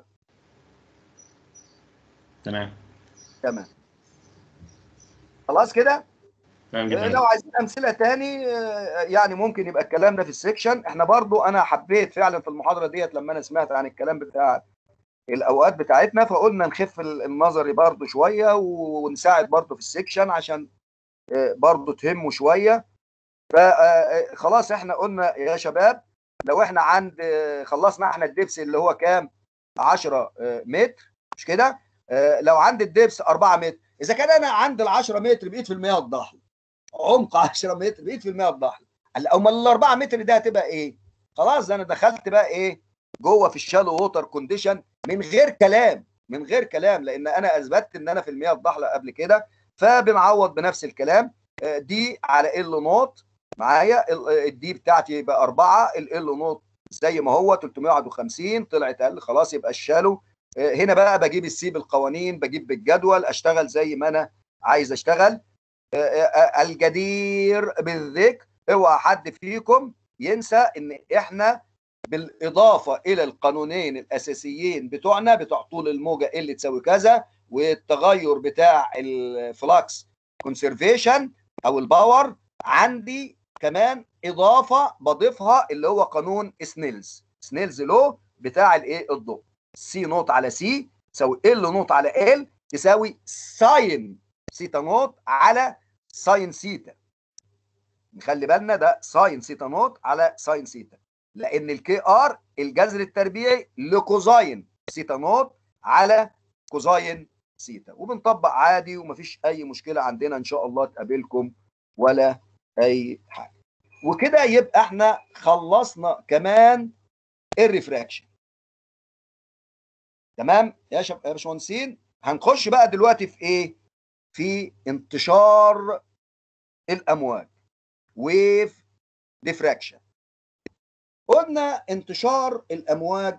تمام تمام خلاص كده تمام آه، جدا لو عايزين امثله تاني آه، يعني ممكن يبقى الكلام ده في السكشن احنا برضو انا حبيت فعلا في المحاضره ديت لما انا سمعت عن الكلام بتاع الاوقات بتاعتنا فقلنا نخف ال- النظري برضو شويه ونساعد برضو في السكشن عشان آه، برضو تهمه شويه فخلاص احنا قلنا يا شباب لو احنا عند آه، خلصنا احنا الدبس اللي هو كام 10 آه، متر مش كده آه، لو عند الدبس 4 متر اذا كان انا عند ال 10 متر بقيت في المياه الضحل عمق 10 متر بقيت في المياه الضحل امال ال 4 متر ده هتبقى ايه خلاص ده انا دخلت بقى ايه جوه في الشالو ووتر كونديشن من غير كلام من غير كلام لان انا اثبتت ان انا في المياه الضحله قبل كده فبنعوض بنفس الكلام آه، دي على ال نوت معايا ال- آه، الدي بتاعتي يبقى 4 ال نوت زي ما هو 351 طلعت اقل خلاص يبقى الشالو آه، هنا بقى بجيب السي بالقوانين بجيب بالجدول اشتغل زي ما انا عايز اشتغل آه، آه، الجدير بالذكر اوعى حد فيكم ينسى ان احنا بالاضافه الى القانونين الاساسيين بتوعنا بتوع طول الموجه اللي تساوي كذا والتغير بتاع الفلكس كونسرفيشن او الباور عندي كمان اضافه بضيفها اللي هو قانون سنيلز سنيلز لو بتاع الايه الضوء سي نوت على سي تساوي ال نوت على ال تساوي ساين سيتا نوت على ساين سيتا نخلي بالنا ده ساين سيتا نوت على ساين سيتا لان الكي ار الجذر التربيعي لكوزاين سيتا نوت على كوزاين سيتا وبنطبق عادي ومفيش اي مشكله عندنا ان شاء الله تقابلكم ولا اي حاجه وكده يبقى احنا خلصنا كمان الريفراكشن تمام يا شب... يا باشمهندسين هنخش بقى دلوقتي في ايه في انتشار الامواج ويف ديفراكشن قلنا انتشار الامواج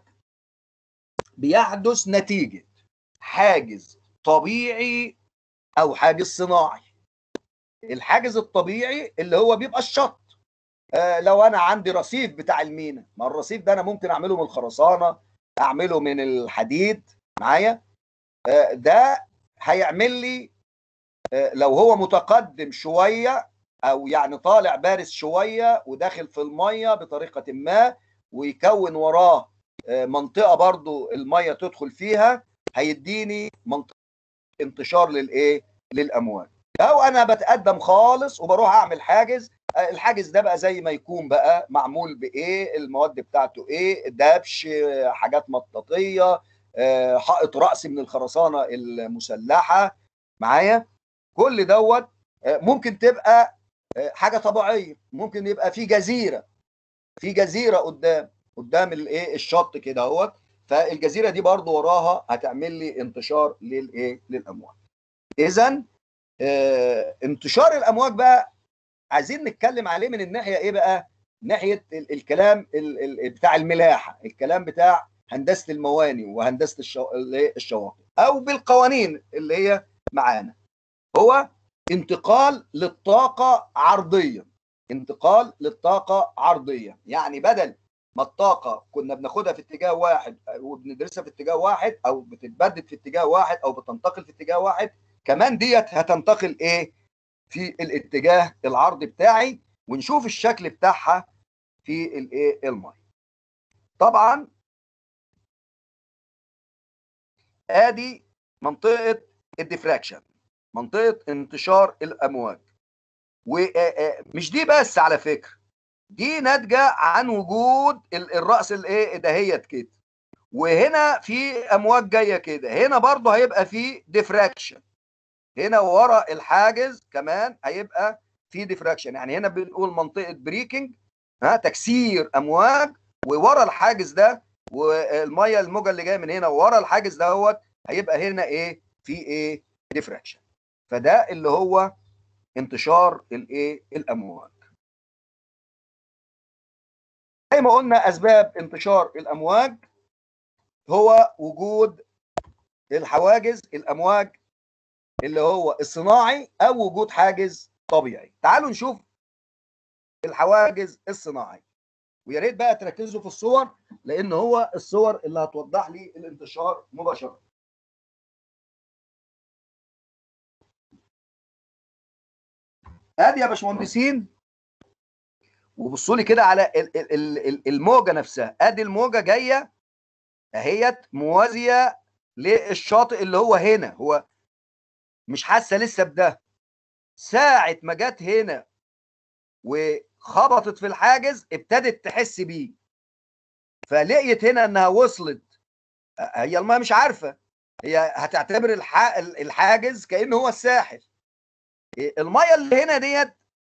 بيحدث نتيجه حاجز طبيعي او حاجز صناعي الحاجز الطبيعي اللي هو بيبقى الشط آه لو انا عندي رصيف بتاع المينا ما الرصيف ده انا ممكن اعمله من الخرسانه اعمله من الحديد معايا آه ده هيعمل لي آه لو هو متقدم شويه او يعني طالع بارز شويه وداخل في الميه بطريقه ما ويكون وراه آه منطقه برضو الميه تدخل فيها هيديني منطقه انتشار للايه للامواج او انا بتقدم خالص وبروح اعمل حاجز الحاجز ده بقى زي ما يكون بقى معمول بايه المواد بتاعته ايه دبش حاجات مطاطيه حائط راس من الخرسانه المسلحه معايا كل دوت ممكن تبقى حاجه طبيعيه ممكن يبقى في جزيره في جزيره قدام قدام الايه الشط كده اهوت فالجزيره دي برضو وراها هتعمل لي انتشار للايه للامواج اذا آه انتشار الامواج بقى عايزين نتكلم عليه من الناحيه ايه بقى ناحيه ال الكلام ال ال بتاع الملاحه الكلام بتاع هندسه المواني وهندسه الشو... الشواطئ او بالقوانين اللي هي معانا هو انتقال للطاقه عرضيا انتقال للطاقه عرضيا يعني بدل ما الطاقه كنا بناخدها في اتجاه واحد وبندرسها في اتجاه واحد او بتتبدد في اتجاه واحد او بتنتقل في اتجاه واحد كمان ديت هتنتقل ايه في الاتجاه العرضي بتاعي ونشوف الشكل بتاعها في الايه الميه طبعا ادي منطقه الديفراكشن منطقه انتشار الامواج ومش دي بس على فكره دي ناتجه عن وجود الراس الايه دهيت كده وهنا في امواج جايه كده هنا برضه هيبقى في ديفراكشن هنا ورا الحاجز كمان هيبقى في ديفراكشن يعني هنا بنقول منطقه بريكنج ها تكسير امواج وورا الحاجز ده والميه الموجه اللي جايه من هنا ورا الحاجز دوت هيبقى هنا ايه في ايه ديفراكشن فده اللي هو انتشار الايه الامواج زي ما قلنا اسباب انتشار الامواج هو وجود الحواجز الامواج اللي هو الصناعي او وجود حاجز طبيعي تعالوا نشوف الحواجز الصناعي ويا ريت بقى تركزوا في الصور لان هو الصور اللي هتوضح لي الانتشار مباشره ادي يا باشمهندسين وبصوا لي كده على ال- ال- ال- الموجه نفسها ادي الموجه جايه اهيت موازيه للشاطئ اللي هو هنا هو مش حاسه لسه بده ساعه ما جت هنا وخبطت في الحاجز ابتدت تحس بيه فلقيت هنا انها وصلت هي المايه مش عارفه هي هتعتبر الح- الحاجز كانه هو الساحل المايه اللي هنا ديت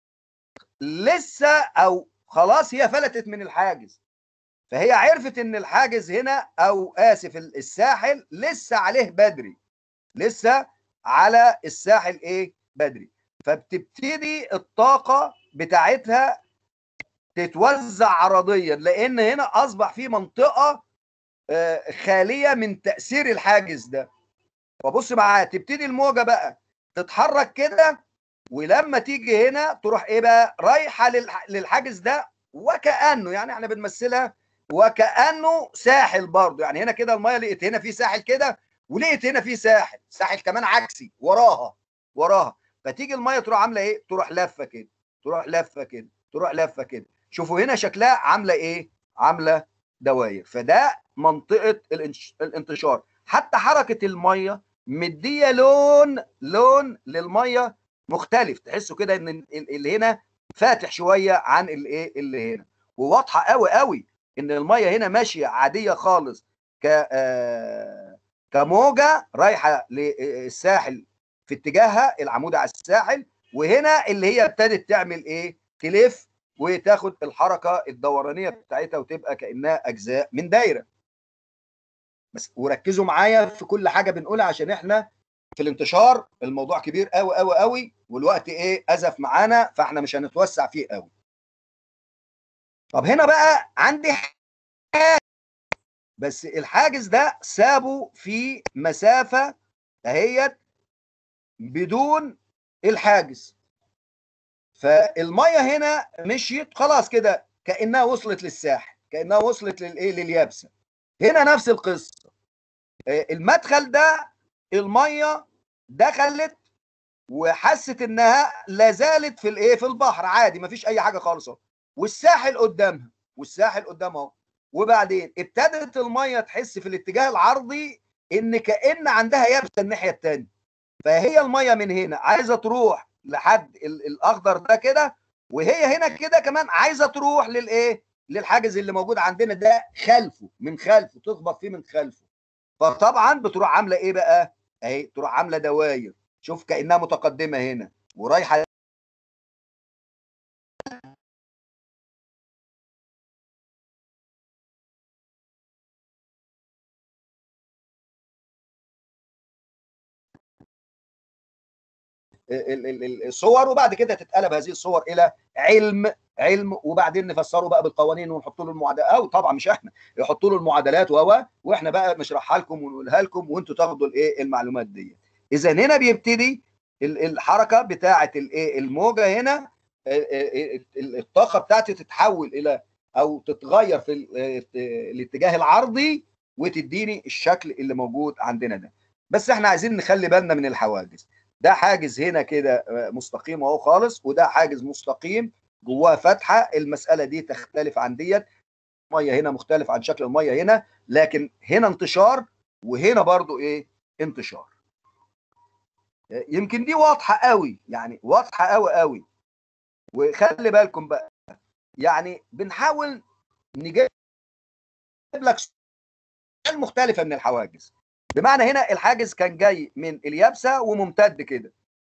لسه او خلاص هي فلتت من الحاجز فهي عرفت ان الحاجز هنا او اسف الساحل لسه عليه بدري لسه على الساحل ايه بدري فبتبتدي الطاقه بتاعتها تتوزع عرضيا لان هنا اصبح في منطقه آه، خاليه من تاثير الحاجز ده فبص معايا تبتدي الموجه بقى تتحرك كده ولما تيجي هنا تروح ايه بقى رايحه للح- للحاجز ده وكانه يعني احنا بنمثلها وكانه ساحل برضه يعني هنا كده الميه لقيت هنا في ساحل كده ولقيت هنا في ساحل ساحل كمان عكسي وراها وراها فتيجي الميه تروح عامله ايه تروح لفه كده تروح لفه كده تروح لفه كده شوفوا هنا شكلها عامله ايه عامله دواير فده منطقه الانش- الانتشار حتى حركه الميه مديه لون لون للميه مختلف تحسوا كده ان ال- اللي هنا فاتح شويه عن الايه اللي هنا وواضحه قوي قوي ان الميه هنا ماشيه عاديه خالص ك آه، كموجه رايحه للساحل في اتجاهها العمود على الساحل وهنا اللي هي ابتدت تعمل ايه تلف وتاخد الحركه الدورانيه بتاعتها وتبقى كانها اجزاء من دايره بس وركزوا معايا في كل حاجه بنقولها عشان احنا في الانتشار الموضوع كبير قوي قوي قوي والوقت ايه ازف معانا فاحنا مش هنتوسع فيه قوي طب هنا بقى عندي حاجز بس الحاجز ده سابه في مسافه اهيت بدون الحاجز فالميه هنا مشيت خلاص كده كانها وصلت للساحل كانها وصلت للايه لليابسه هنا نفس القصه آه، المدخل ده الميه دخلت وحست انها لا زالت في الايه في البحر عادي مفيش اي حاجه خالص اهو والساحل قدامها والساحل قدامها اهو وبعدين ابتدت الميه تحس في الاتجاه العرضي ان كان عندها يابسه الناحيه الثانيه فهي الميه من هنا عايزه تروح لحد ال- الاخضر ده كده وهي هنا كده كمان عايزه تروح للايه للحاجز اللي موجود عندنا ده خلفه من خلفه تخبط فيه من خلفه فطبعا بتروح عامله ايه بقى اهي تروح عامله دواير شوف كانها متقدمه هنا ورايحه ال- ال- ال- الصور وبعد كده تتقلب هذه الصور الى علم علم وبعدين نفسره بقى بالقوانين ونحط له المعادلات او طبعا مش احنا يحطوا له المعادلات و واحنا بقى نشرحها لكم ونقولها لكم وانتوا تاخدوا الايه المعلومات دي اذا هنا بيبتدي ال- الحركه بتاعه الايه الموجه هنا ال- ال- ال- الطاقه بتاعتي تتحول الى او تتغير في ال- الاتجاه العرضي وتديني الشكل اللي موجود عندنا ده بس احنا عايزين نخلي بالنا من الحواجز ده حاجز هنا كده مستقيم اهو خالص وده حاجز مستقيم جواه فتحه المساله دي تختلف عن ديت الميه هنا مختلف عن شكل الميه هنا لكن هنا انتشار وهنا برضو ايه انتشار يمكن دي واضحه قوي يعني واضحه قوي قوي وخلي بالكم بقى يعني بنحاول نجيب لك مختلفه من الحواجز بمعنى هنا الحاجز كان جاي من اليابسه وممتد كده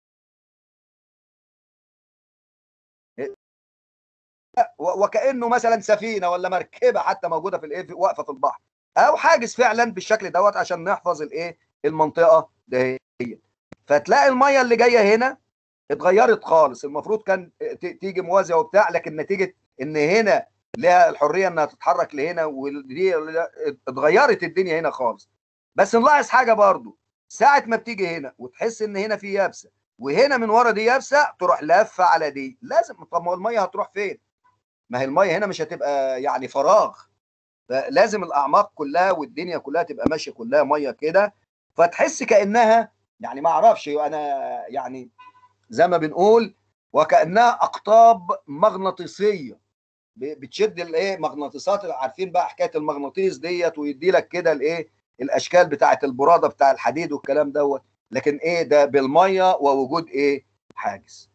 و- وكانه مثلا سفينه ولا مركبه حتى موجوده في الايه في- واقفه في البحر او حاجز فعلا بالشكل دوت عشان نحفظ الايه المنطقه دهيت فتلاقي الميه اللي جايه هنا اتغيرت خالص المفروض كان ت- تيجي موازيه وبتاع لكن نتيجه ان هنا لها الحريه انها تتحرك لهنا ودي اتغيرت الدنيا هنا خالص بس نلاحظ حاجه برضو ساعه ما بتيجي هنا وتحس ان هنا في يابسه وهنا من ورا دي يابسه تروح لافه على دي لازم طب ما هو الميه هتروح فين ما هي الميه هنا مش هتبقى يعني فراغ فلازم الاعماق كلها والدنيا كلها تبقى ماشيه كلها ميه كده فتحس كانها يعني ما اعرفش انا يعني زي ما بنقول وكانها اقطاب مغناطيسيه ب- بتشد الايه مغناطيسات اللي عارفين بقى حكايه المغناطيس ديت ويدي لك كده الايه الاشكال بتاعه البراده بتاع الحديد والكلام دوت لكن ايه ده بالميه ووجود ايه حاجز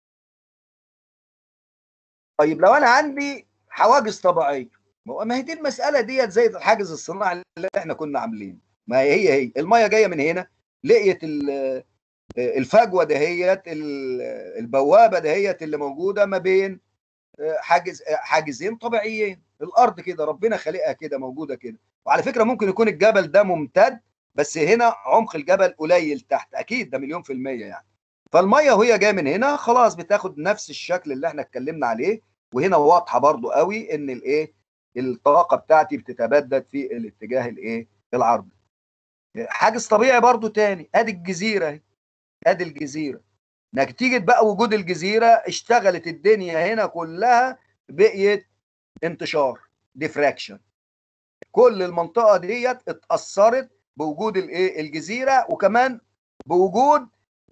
طيب لو انا عندي حواجز طبيعيه ما هو- ما هي دي المساله ديت زي الحاجز الصناعي اللي احنا كنا عاملينه ما هي هي هي الميه جايه من هنا لقيت ال- الفجوه دهيت ال- البوابه دهيت اللي موجوده ما بين حاجز حاجزين طبيعيين الارض كده ربنا خالقها كده موجوده كده وعلى فكره ممكن يكون الجبل ده ممتد بس هنا عمق الجبل قليل تحت اكيد ده مليون في الميه يعني فالميه وهي جايه من هنا خلاص بتاخد نفس الشكل اللي احنا اتكلمنا عليه وهنا واضحه برضو قوي ان الايه الطاقه بتاعتي بتتبدد في الاتجاه الايه العرضي حاجز طبيعي برضو تاني ادي الجزيره اهي ادي الجزيره نتيجه بقى وجود الجزيره اشتغلت الدنيا هنا كلها بقيت انتشار ديفراكشن كل المنطقه ديت اتاثرت بوجود الايه الجزيره وكمان بوجود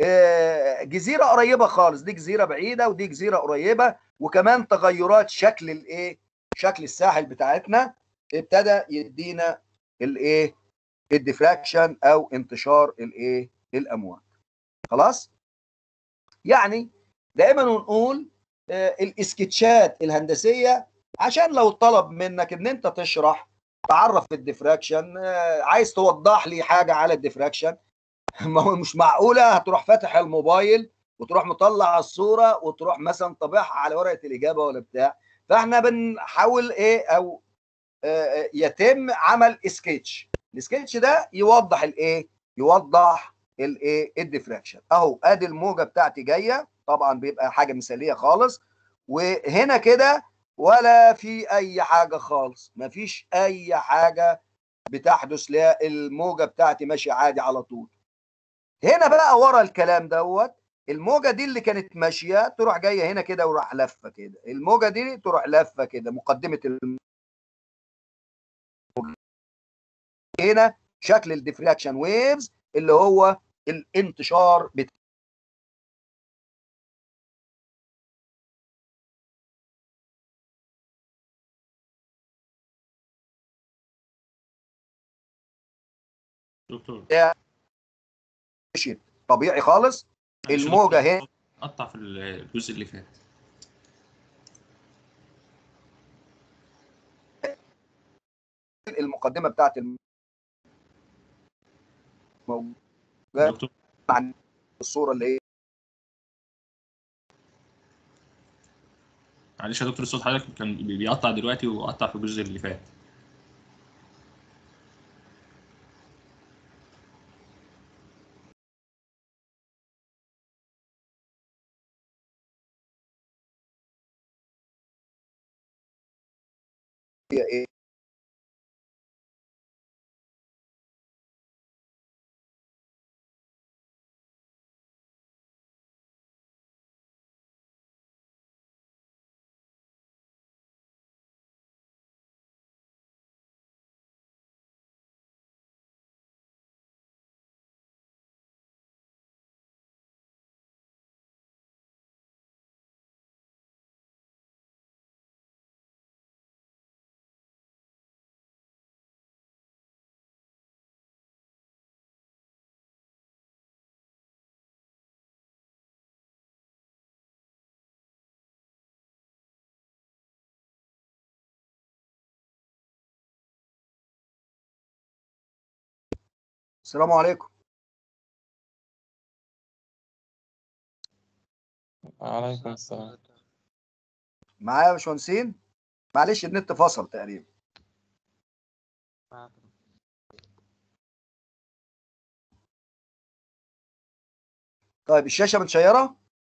آه، جزيره قريبه خالص دي جزيره بعيده ودي جزيره قريبه وكمان تغيرات شكل الايه شكل الساحل بتاعتنا ابتدى يدينا الايه الديفراكشن او انتشار الايه الامواج خلاص يعني دائما نقول آه، الاسكتشات الهندسيه عشان لو طلب منك ان انت تشرح تعرف الديفراكشن آه، عايز توضح لي حاجه على الديفراكشن ما هو مش معقوله هتروح فاتح الموبايل وتروح مطلع الصوره وتروح مثلا طابعها على ورقه الاجابه ولا بتاع فاحنا بنحاول ايه او آه، يتم عمل سكتش السكتش ده يوضح الايه يوضح الايه الديفراكشن اهو ادي الموجه بتاعتي جايه طبعا بيبقى حاجه مثاليه خالص وهنا كده ولا في اي حاجه خالص مفيش اي حاجه بتحدث لها الموجه بتاعتي ماشيه عادي على طول هنا بقى ورا الكلام دوت الموجه دي اللي كانت ماشيه تروح جايه هنا كده وراح لفه كده الموجه دي تروح لفه كده مقدمه الموجة. هنا شكل الديفراكشن ويفز اللي هو الانتشار بتاع دكتور مشيت طبيعي خالص معلش يا الموجة دكتور، اهي. قطع في الجزء اللي فات المقدمه بتاعت الموجة دكتور عن الصوره اللي هي معلش يا دكتور صوت حضرتك كان بيقطع دلوقتي وقطع في الجزء اللي فات هي ايه السلام عليكم عليكم السلام معايا يا باشمهندسين معلش النت فصل تقريبا طيب الشاشه متشيره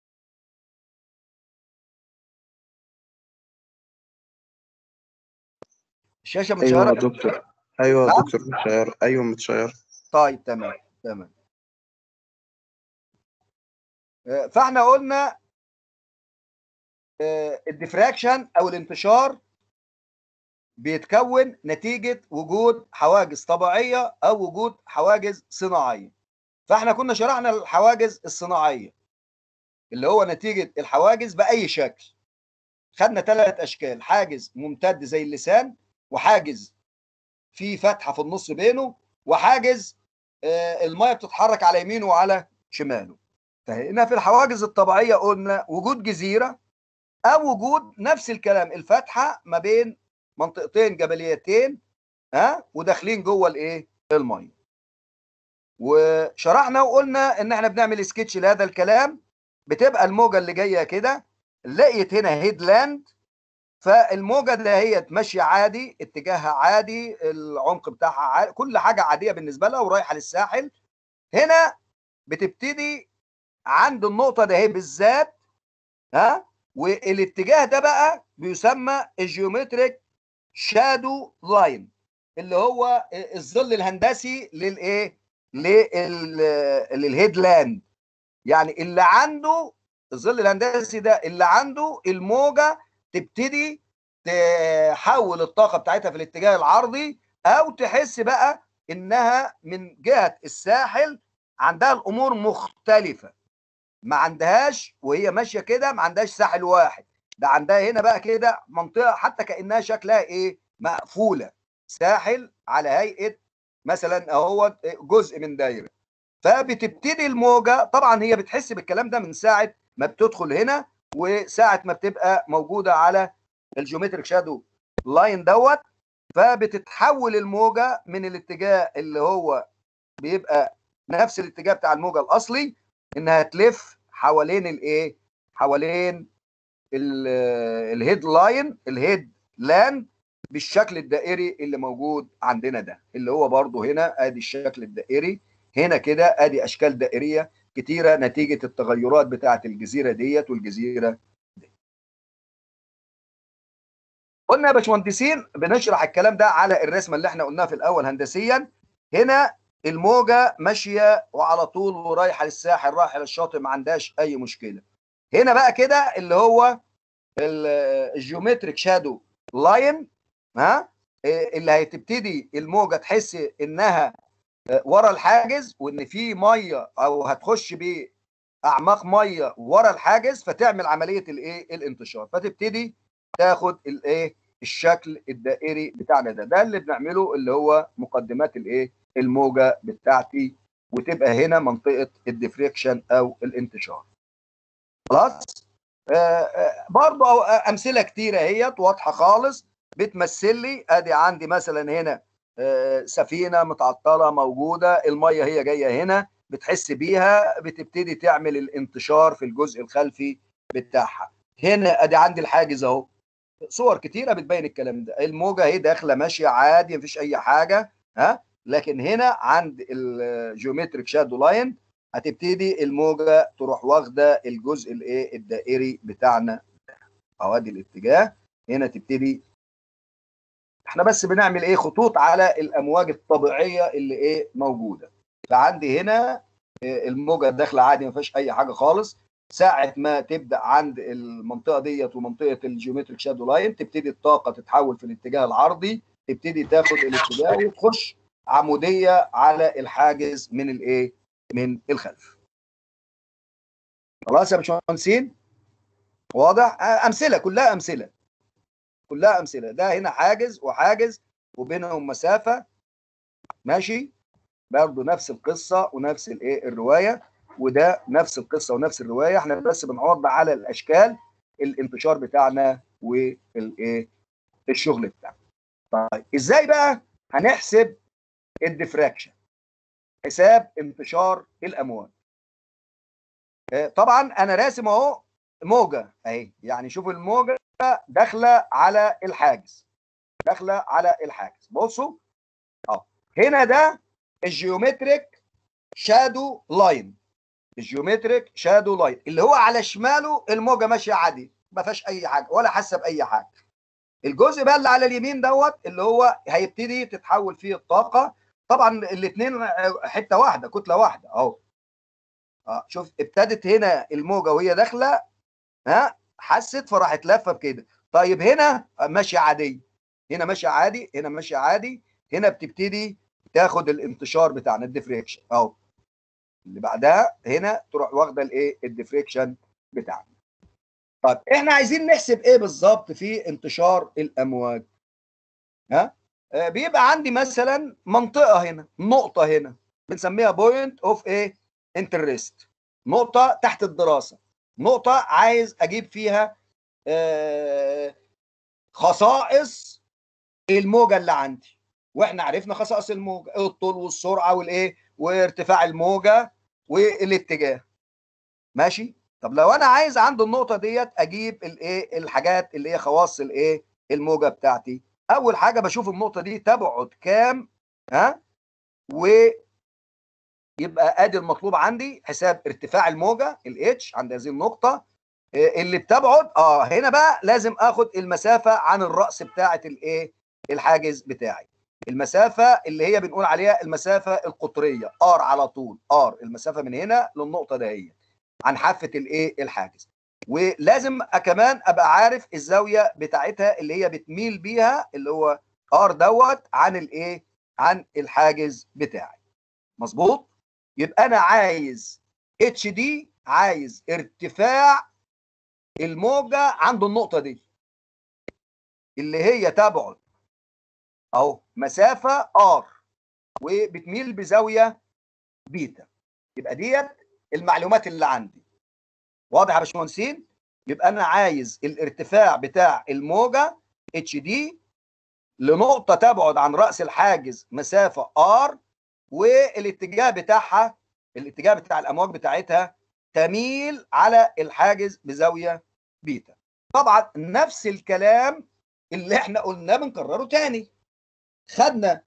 الشاشه ايوه يا متشيره دكتور ايوه يا نعم؟ دكتور متشير ايوه متشير طيب تمام تمام آه، فاحنا قلنا آه، الديفراكشن او الانتشار بيتكون نتيجة وجود حواجز طبيعية او وجود حواجز صناعية فاحنا كنا شرحنا الحواجز الصناعية اللي هو نتيجة الحواجز بأي شكل خدنا ثلاث اشكال حاجز ممتد زي اللسان وحاجز في فتحة في النص بينه وحاجز آه، الميه بتتحرك على يمينه وعلى شماله فهنا في الحواجز الطبيعيه قلنا وجود جزيره او وجود نفس الكلام الفتحه ما بين منطقتين جبليتين ها وداخلين جوه الايه الميه وشرحنا وقلنا ان احنا بنعمل سكتش لهذا الكلام بتبقى الموجه اللي جايه كده لقيت هنا هيدلاند فالموجه اللي هي ماشيه عادي اتجاهها عادي العمق بتاعها عادي كل حاجه عاديه بالنسبه لها ورايحه للساحل هنا بتبتدي عند النقطه ده هي بالذات ها والاتجاه ده بقى بيسمى الجيومتريك شادو لاين اللي هو الظل الهندسي للايه للهيدلاند يعني اللي عنده الظل الهندسي ده اللي عنده الموجه تبتدي تحول الطاقه بتاعتها في الاتجاه العرضي او تحس بقى انها من جهه الساحل عندها الامور مختلفه ما عندهاش وهي ماشيه كده ما عندهاش ساحل واحد ده عندها هنا بقى كده منطقه حتى كانها شكلها ايه مقفوله ساحل على هيئه مثلا اهو جزء من دايره فبتبتدي الموجه طبعا هي بتحس بالكلام ده من ساعه ما بتدخل هنا وساعه ما بتبقى موجوده على الجيومتريك شادو لاين دوت فبتتحول الموجه من الاتجاه اللي هو بيبقى نفس الاتجاه بتاع الموجه الاصلي انها تلف حوالين الايه حوالين الهيد لاين الهيد لاند بالشكل الدائري اللي موجود عندنا ده اللي هو برضو هنا ادي الشكل الدائري هنا كده ادي اشكال دائريه كتيره نتيجه التغيرات بتاعه الجزيره ديت والجزيره دي. قلنا يا باشمهندسين بنشرح الكلام ده على الرسمه اللي احنا قلناها في الاول هندسيا هنا الموجه ماشيه وعلى طول ورايحه للساحل رايحه للشاطئ ما عندهاش اي مشكله هنا بقى كده اللي هو الجيومتريك شادو لاين ها اللي هتبتدي الموجه تحس انها ورا الحاجز وان في ميه او هتخش باعماق ميه ورا الحاجز فتعمل عمليه الايه الانتشار فتبتدي تاخد الايه الشكل الدائري بتاعنا ده ده اللي بنعمله اللي هو مقدمات الايه الموجه بتاعتي وتبقى هنا منطقه الديفريكشن او الانتشار خلاص آه آه برضه امثله كتيره اهيت واضحه خالص بتمثل لي ادي عندي مثلا هنا آه سفينه متعطله موجوده الميه هي جايه هنا بتحس بيها بتبتدي تعمل الانتشار في الجزء الخلفي بتاعها هنا ادي عندي الحاجز اهو صور كتيره بتبين الكلام ده الموجه اهي داخله ماشيه عادي مفيش اي حاجه ها لكن هنا عند الجيومتريك شادو لاين هتبتدي الموجه تروح واخده الجزء الايه الدائري بتاعنا اهو ادي الاتجاه هنا تبتدي احنا بس بنعمل ايه خطوط على الامواج الطبيعيه اللي ايه موجوده فعندي هنا الموجه داخله عادي ما فيهاش اي حاجه خالص ساعه ما تبدا عند المنطقه ديت ومنطقه الجيومتريك شادو لاين تبتدي الطاقه تتحول في الاتجاه العرضي تبتدي تاخد الاتجاه وتخش عموديه على الحاجز من الايه من الخلف خلاص يا باشمهندسين واضح امثله كلها امثله كلها امثله ده هنا حاجز وحاجز وبينهم مسافه ماشي برضه نفس القصه ونفس الايه الروايه وده نفس القصه ونفس الروايه احنا بس بنعوض على الاشكال الانتشار بتاعنا والايه الشغل بتاعنا طيب ازاي بقى هنحسب الديفراكشن حساب انتشار الامواج آه، طبعا انا راسم اهو موجه اهي يعني شوفوا الموجه داخله على الحاجز داخله على الحاجز بصوا اه هنا ده الجيومتريك شادو لاين الجيومتريك شادو لاين اللي هو على شماله الموجه ماشيه عادي ما فيهاش اي حاجه ولا حاسه باي حاجه الجزء بقى اللي على اليمين دوت اللي هو هيبتدي تتحول فيه الطاقه طبعا الاثنين حته واحده كتله واحده اهو اه شوف ابتدت هنا الموجه وهي داخله ها حست فراحت لفه بكده طيب هنا ماشيه عاديه هنا ماشيه عادي هنا ماشيه عادي هنا بتبتدي تاخد الانتشار بتاعنا الديفريكشن اهو اللي بعدها هنا تروح واخده الايه الديفريكشن بتاعنا طيب احنا عايزين نحسب ايه بالظبط في انتشار الامواج ها آه بيبقى عندي مثلا منطقه هنا نقطه هنا بنسميها بوينت اوف ايه انترست نقطه تحت الدراسه نقطه عايز اجيب فيها آه خصائص الموجه اللي عندي واحنا عرفنا خصائص الموجه الطول والسرعه والايه وارتفاع الموجه والاتجاه ماشي طب لو انا عايز عند النقطه ديت اجيب الايه الحاجات اللي هي خواص الايه الموجه بتاعتي اول حاجه بشوف النقطه دي تبعد كام ها ويبقى ادي المطلوب عندي حساب ارتفاع الموجه الاتش عند هذه النقطه اللي بتبعد اه هنا بقى لازم اخد المسافه عن الراس بتاعه الايه الحاجز بتاعي المسافه اللي هي بنقول عليها المسافه القطريه ار على طول ار المسافه من هنا للنقطه دهيت عن حافه الايه الحاجز ولازم كمان ابقى عارف الزاويه بتاعتها اللي هي بتميل بيها اللي هو ار دوت عن الايه عن الحاجز بتاعي مظبوط يبقى انا عايز اتش دي عايز ارتفاع الموجه عند النقطه دي اللي هي تبعد اهو مسافه ار وبتميل بزاويه بيتا يبقى ديت المعلومات اللي عندي واضح يا باشمهندسين يبقى انا عايز الارتفاع بتاع الموجه اتش دي لنقطه تبعد عن راس الحاجز مسافه ار والاتجاه بتاعها الاتجاه بتاع الامواج بتاعتها تميل على الحاجز بزاويه بيتا طبعا نفس الكلام اللي احنا قلناه بنكرره تاني خدنا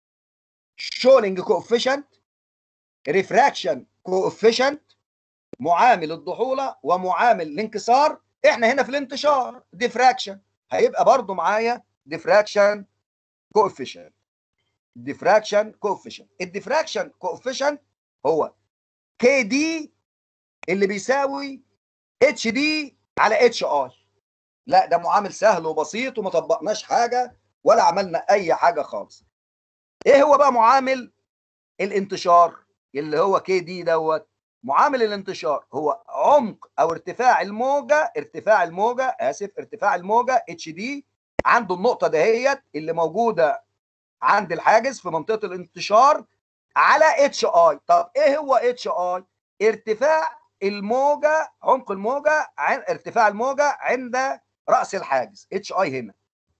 شولينج كوفيشنت ريفراكشن كوفيشنت معامل الضحوله ومعامل الانكسار احنا هنا في الانتشار ديفراكشن هيبقى برضو معايا ديفراكشن كوفيشنت ديفراكشن كوفيشنت الديفراكشن كوفيشنت هو كي دي اللي بيساوي اتش دي على اتش اي لا ده معامل سهل وبسيط وما طبقناش حاجه ولا عملنا اي حاجه خالص ايه هو بقى معامل الانتشار اللي هو كي دي دوت معامل الانتشار هو عمق او ارتفاع الموجه ارتفاع الموجه اسف ارتفاع الموجه اتش دي عند النقطه دهيت اللي موجوده عند الحاجز في منطقه الانتشار على اتش اي طب ايه هو اتش اي ارتفاع الموجه عمق الموجه عن ارتفاع الموجه عند راس الحاجز اتش اي هنا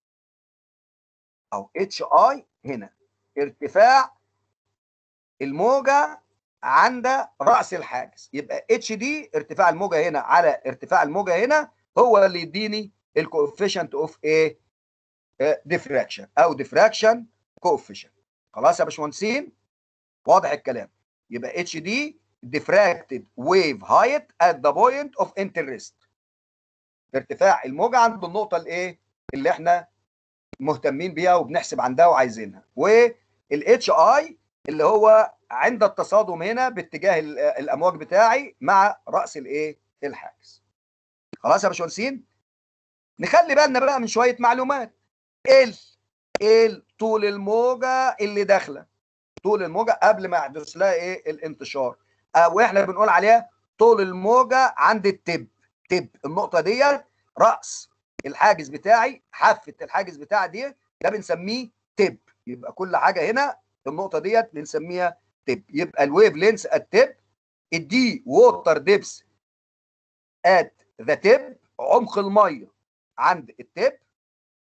او اتش اي هنا ارتفاع الموجه عند راس الحاجز يبقى اتش دي ارتفاع الموجه هنا على ارتفاع الموجه هنا هو اللي يديني الكوفيشنت اوف ايه ديفراكشن او ديفراكشن كوفيشنت خلاص يا باشمهندسين واضح الكلام يبقى اتش دي diffracted wave height at the point of interest ارتفاع الموجه عند النقطه الايه اللي احنا مهتمين بيها وبنحسب عندها وعايزينها والاتش اي اللي هو عند التصادم هنا باتجاه الامواج بتاعي مع راس الايه الحاجز خلاص يا باشمهندسين نخلي بالنا بقى من شويه معلومات ال ال طول الموجه اللي داخله طول الموجه قبل ما يحدث لها ايه الانتشار واحنا بنقول عليها طول الموجه عند التب تب النقطه ديت راس الحاجز بتاعي حافه الحاجز بتاعي دي ده بنسميه تب يبقى كل حاجه هنا النقطه ديت بنسميها تب يبقى الويف لينس ات تب الدي ووتر ديبس ات ذا تب عمق الميه عند التب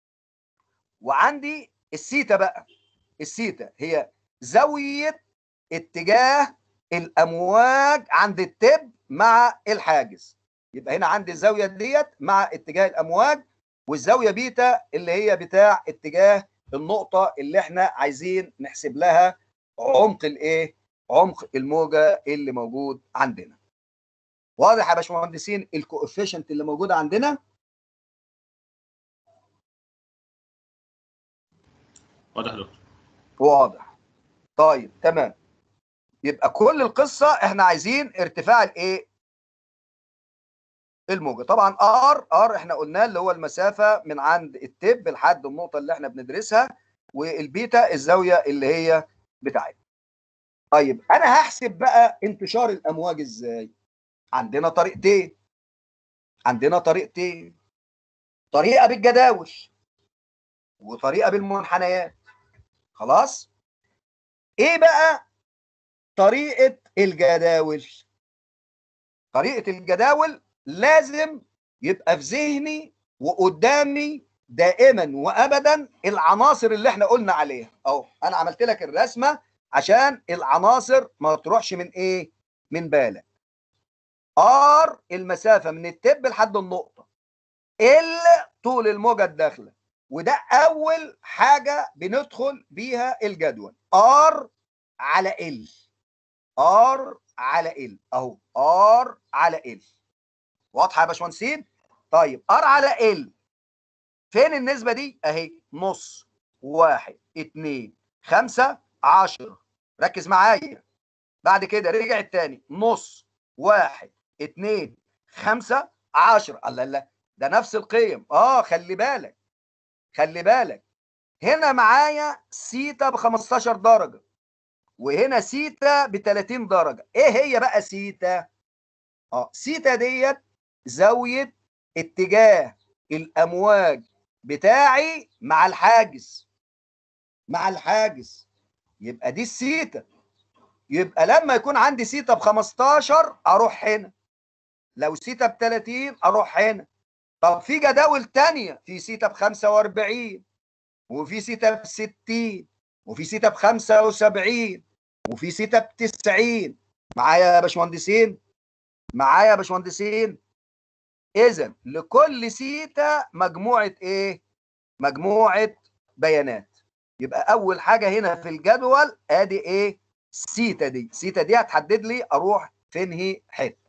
وعندي السيتا بقى السيتا هي زاويه اتجاه الامواج عند التب مع الحاجز يبقى هنا عندي الزاويه ديت مع اتجاه الامواج والزاويه بيتا اللي هي بتاع اتجاه النقطه اللي احنا عايزين نحسب لها عمق الايه عمق الموجه اللي موجود عندنا واضح يا باشمهندسين الكوفيشنت اللي موجود عندنا واضح يا دكتور واضح طيب تمام يبقى كل القصه احنا عايزين ارتفاع الايه الموجه طبعا ار ار احنا قلنا اللي هو المسافه من عند التب لحد النقطه اللي احنا بندرسها والبيتا الزاويه اللي هي بتاعتنا طيب انا هحسب بقى انتشار الامواج ازاي عندنا طريقتين عندنا طريقتين طريقه بالجداول وطريقه بالمنحنيات خلاص ايه بقى طريقه الجداول طريقه الجداول لازم يبقى في ذهني وقدامي دائما وابدا العناصر اللي احنا قلنا عليها اهو انا عملت لك الرسمه عشان العناصر ما تروحش من ايه من بالك ار المسافه من التب لحد النقطه ال طول الموجه الداخله وده اول حاجه بندخل بيها الجدول ار على ال ار على ال اهو ار على ال واضحه يا باشمهندسين طيب ار على ال فين النسبه دي اهي نص واحد اتنين خمسة عشرة ركز معايا بعد كده رجع التاني نص واحد اتنين خمسة عشرة الله الله ده نفس القيم اه خلي بالك خلي بالك هنا معايا سيتا ب 15 درجة وهنا سيتا ب 30 درجة ايه هي بقى سيتا اه سيتا ديت زاوية اتجاه الامواج بتاعي مع الحاجز مع الحاجز يبقى دي السيتا يبقى لما يكون عندي سيتا ب 15 اروح هنا لو سيتا ب 30 اروح هنا طب في جداول تانية في سيتا ب 45 وفي سيتا ب 60 وفي سيتا ب 75 وفي سيتا ب 90 معايا يا باشمهندسين معايا يا باشمهندسين اذا لكل سيتا مجموعه ايه مجموعه بيانات يبقى اول حاجه هنا في الجدول ادي ايه سيتا دي سيتا دي هتحدد لي اروح فين حته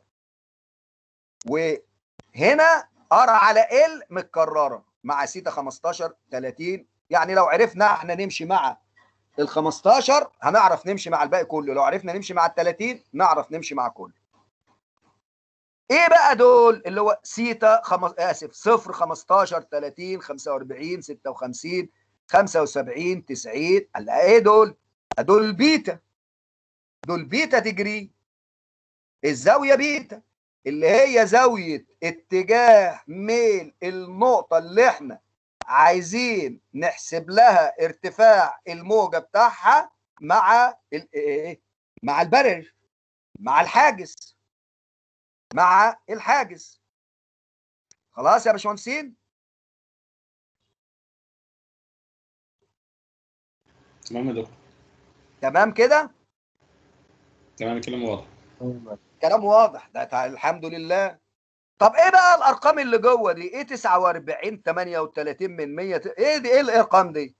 وهنا ار على ال متكرره مع سيتا 15 30 يعني لو عرفنا احنا نمشي مع ال 15 هنعرف نمشي مع الباقي كله لو عرفنا نمشي مع ال 30 نعرف نمشي مع كله ايه بقى دول اللي هو سيتا خمس... اسف 0 15 30 45 56 75 90 قال ايه دول دول بيتا دول بيتا ديجري الزاويه بيتا اللي هي زاويه اتجاه ميل النقطه اللي احنا عايزين نحسب لها ارتفاع الموجه بتاعها مع ايه مع البرر مع الحاجز مع الحاجز خلاص يا باشمهندسين تمام يا دكتور تمام كده تمام الكلام واضح كلام واضح ده تع- الحمد لله طب ايه بقى الارقام اللي جوه دي ايه 49 38 من 100 ت- ايه دي ايه الارقام دي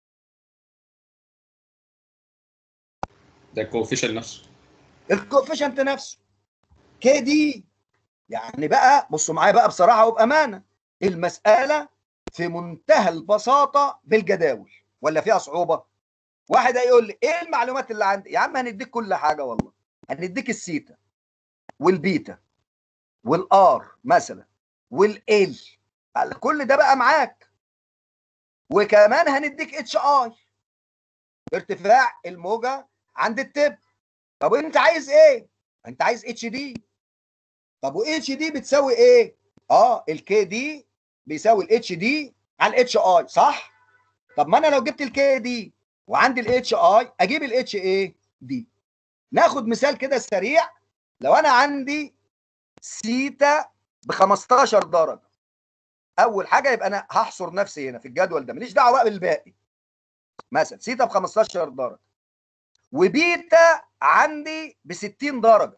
ده الكوفيشن نفسه الكوفيشنت نفسه كي دي يعني بقى بصوا معايا بقى بصراحه وبامانه المساله في منتهى البساطه بالجداول ولا فيها صعوبه واحد هيقول لي ايه المعلومات اللي عندي يا عم هنديك كل حاجه والله هنديك السيتا والبيتا والار مثلا والال كل ده بقى معاك وكمان هنديك اتش اي ارتفاع الموجه عند التب طب انت عايز ايه انت عايز اتش دي طب واتش دي بتساوي ايه اه الكي دي بيساوي الاتش دي على الاتش اي صح طب ما انا لو جبت الكي دي وعندي الاتش اي اجيب الاتش ايه دي ناخد مثال كده سريع لو انا عندي سيتا ب 15 درجه اول حاجه يبقى انا هحصر نفسي هنا في الجدول ده ماليش دعوه بقى بالباقي مثلا سيتا ب 15 درجه وبيتا عندي ب 60 درجه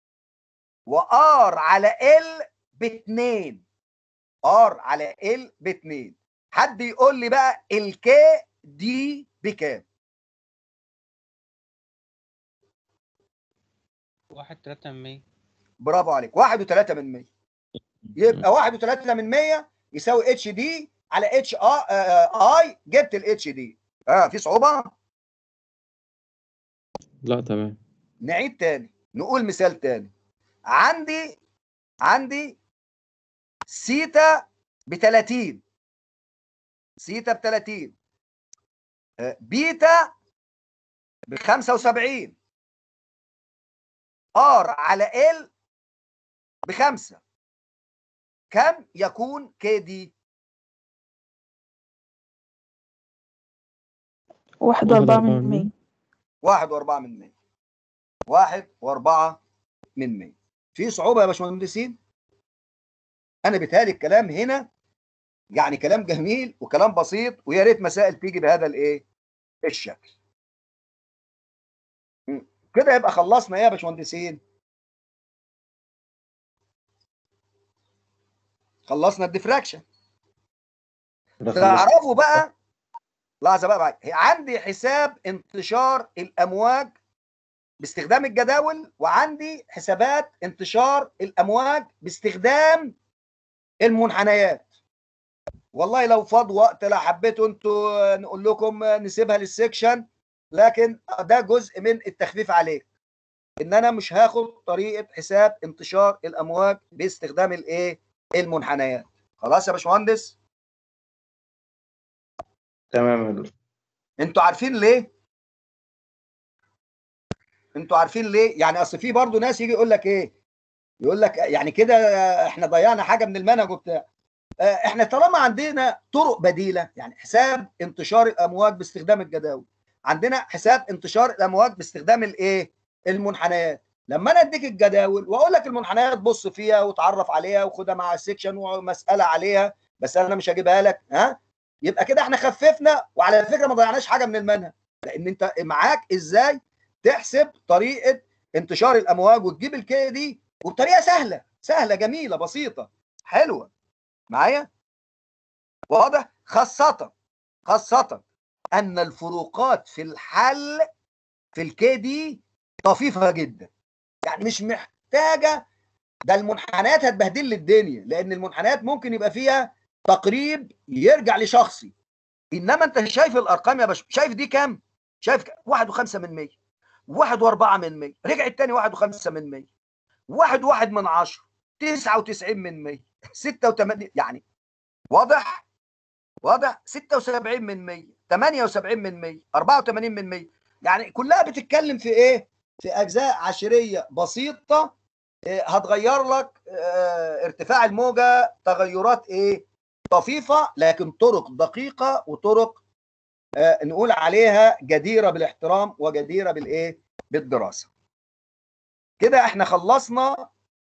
وار على ال ب 2 ار على ال ب 2 حد يقول لي بقى الكي دي بكام؟ واحد تلاتة من مية برافو عليك 1.3 من 100 يبقى 1.3 من 100 يساوي اتش دي على اتش اي جبت الاتش دي اه في صعوبه لا تمام نعيد تاني نقول مثال تاني عندي عندي سيتا ب 30 سيتا ب 30 آه، بيتا ب 75 ار على ال بخمسة كم يكون كي دي واحد وأربعة من مية واحد واربعة من مية واحد واربعة من مية في صعوبة يا باشمهندسين انا بيتهيألي الكلام هنا يعني كلام جميل وكلام بسيط ويا ريت مسائل تيجي بهذا الايه الشكل م. كده يبقى خلصنا ايه يا باشمهندسين خلصنا الديفراكشن تعرفوا بقى لحظه بقى معاك عندي حساب انتشار الامواج باستخدام الجداول وعندي حسابات انتشار الامواج باستخدام المنحنيات والله لو فاض وقت لا حبيتوا انتوا نقول لكم نسيبها للسكشن لكن ده جزء من التخفيف عليك ان انا مش هاخد طريقه حساب انتشار الامواج باستخدام الايه المنحنيات خلاص يا باشمهندس تمام يا دكتور. انتوا عارفين ليه انتوا عارفين ليه يعني اصل في برضه ناس يجي يقول لك ايه يقول لك يعني كده احنا ضيعنا حاجه من المنهج وبتاع اه، احنا طالما عندنا طرق بديله يعني حساب انتشار الامواج باستخدام الجداول عندنا حساب انتشار الامواج باستخدام الايه المنحنيات لما انا اديك الجداول واقول لك المنحنيات بص فيها وتعرف عليها وخدها مع السكشن ومساله عليها بس انا مش هجيبها لك ها يبقى كده احنا خففنا وعلى فكره ما ضيعناش حاجه من المنهج لان انت معاك ازاي تحسب طريقه انتشار الامواج وتجيب الكي دي وبطريقه سهله سهله جميله بسيطه حلوه معايا واضح خاصه خاصه ان الفروقات في الحل في الكي دي طفيفه جدا يعني مش محتاجه ده المنحنيات هتبهدل لي الدنيا لان المنحنيات ممكن يبقى فيها تقريب يرجع لشخصي انما انت شايف الارقام يا باشا شايف دي كام شايف ك- واحد وخمسة من مية واحد واربعة من مية رجع التاني واحد وخمسة من مية واحد واحد من عشرة تسعة وتسعين من مية ستة وتمانية يعني واضح واضح ستة وسبعين من مية تمانية وسبعين من مية أربعة وتمانين من مية يعني كلها بتتكلم في ايه في اجزاء عشرية بسيطة إيه، هتغير لك آه، ارتفاع الموجة تغيرات ايه طفيفة لكن طرق دقيقة وطرق آه، نقول عليها جديرة بالاحترام وجديرة بالايه بالدراسة كده احنا خلصنا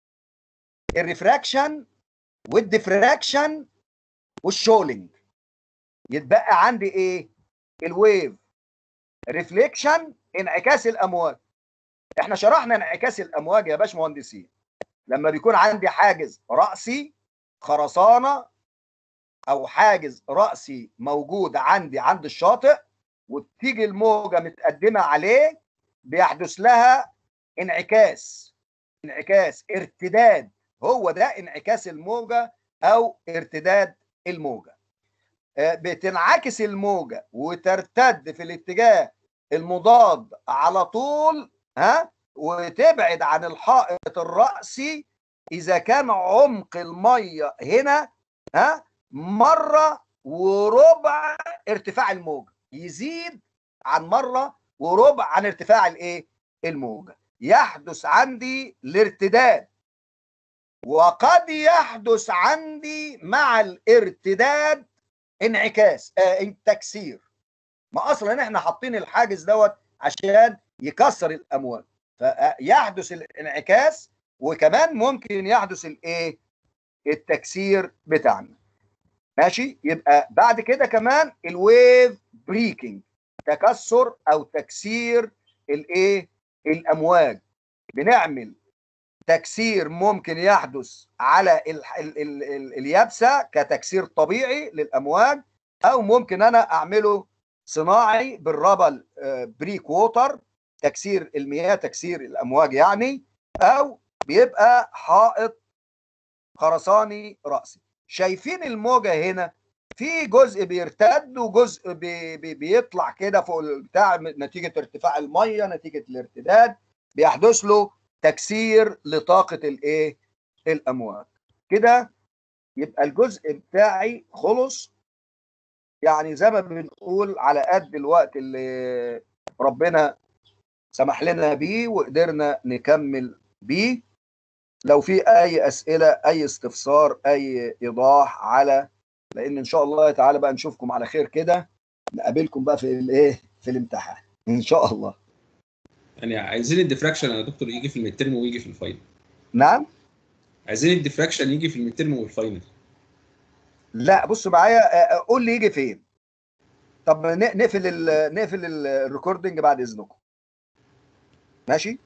الريفراكشن والديفراكشن والشولينج يتبقى عندي ايه الويف ريفليكشن انعكاس الامواج احنا شرحنا انعكاس الامواج يا باشمهندسين لما بيكون عندي حاجز رأسي خرسانة او حاجز رأسي موجود عندي عند الشاطئ وتيجي الموجة متقدمة عليه بيحدث لها انعكاس انعكاس ارتداد هو ده انعكاس الموجة او ارتداد الموجة آه، بتنعكس الموجة وترتد في الاتجاه المضاد على طول ها وتبعد عن الحائط الرأسي إذا كان عمق المية هنا ها مرة وربع ارتفاع الموجة يزيد عن مرة وربع عن ارتفاع الايه الموجة يحدث عندي الارتداد وقد يحدث عندي مع الارتداد انعكاس آه تكسير ما اصلا احنا حاطين الحاجز دوت عشان يكسر الامواج فيحدث الانعكاس وكمان ممكن يحدث الايه التكسير بتاعنا ماشي يبقى بعد كده كمان الويف بريكنج تكسر او تكسير الايه الامواج بنعمل تكسير ممكن يحدث على ال ال ال ال اليابسه كتكسير طبيعي للامواج او ممكن انا اعمله صناعي بالربل آه، بريك ووتر تكسير المياه تكسير الامواج يعني او بيبقى حائط خرساني راسي شايفين الموجه هنا في جزء بيرتد وجزء بي بي بيطلع كده فوق البتاع نتيجه ارتفاع الميه نتيجه الارتداد بيحدث له تكسير لطاقه الايه الامواج كده يبقى الجزء بتاعي خلص يعني زي ما بنقول على قد الوقت اللي ربنا سمح لنا بيه وقدرنا نكمل بيه لو في اي اسئله اي استفسار اي ايضاح على لان ان شاء الله تعالى بقى نشوفكم على خير كده نقابلكم بقى في الايه في الامتحان ان شاء الله يعني عايزين الديفراكشن يا دكتور يجي في الميد ترم ويجي في الفاينل نعم عايزين الديفراكشن يجي في الميد ترم والفاينل لا بص معايا آه، آه، قول لي يجي فين طب ن- نقفل ال- نقفل ال- الريكوردنج بعد اذنكم ماشي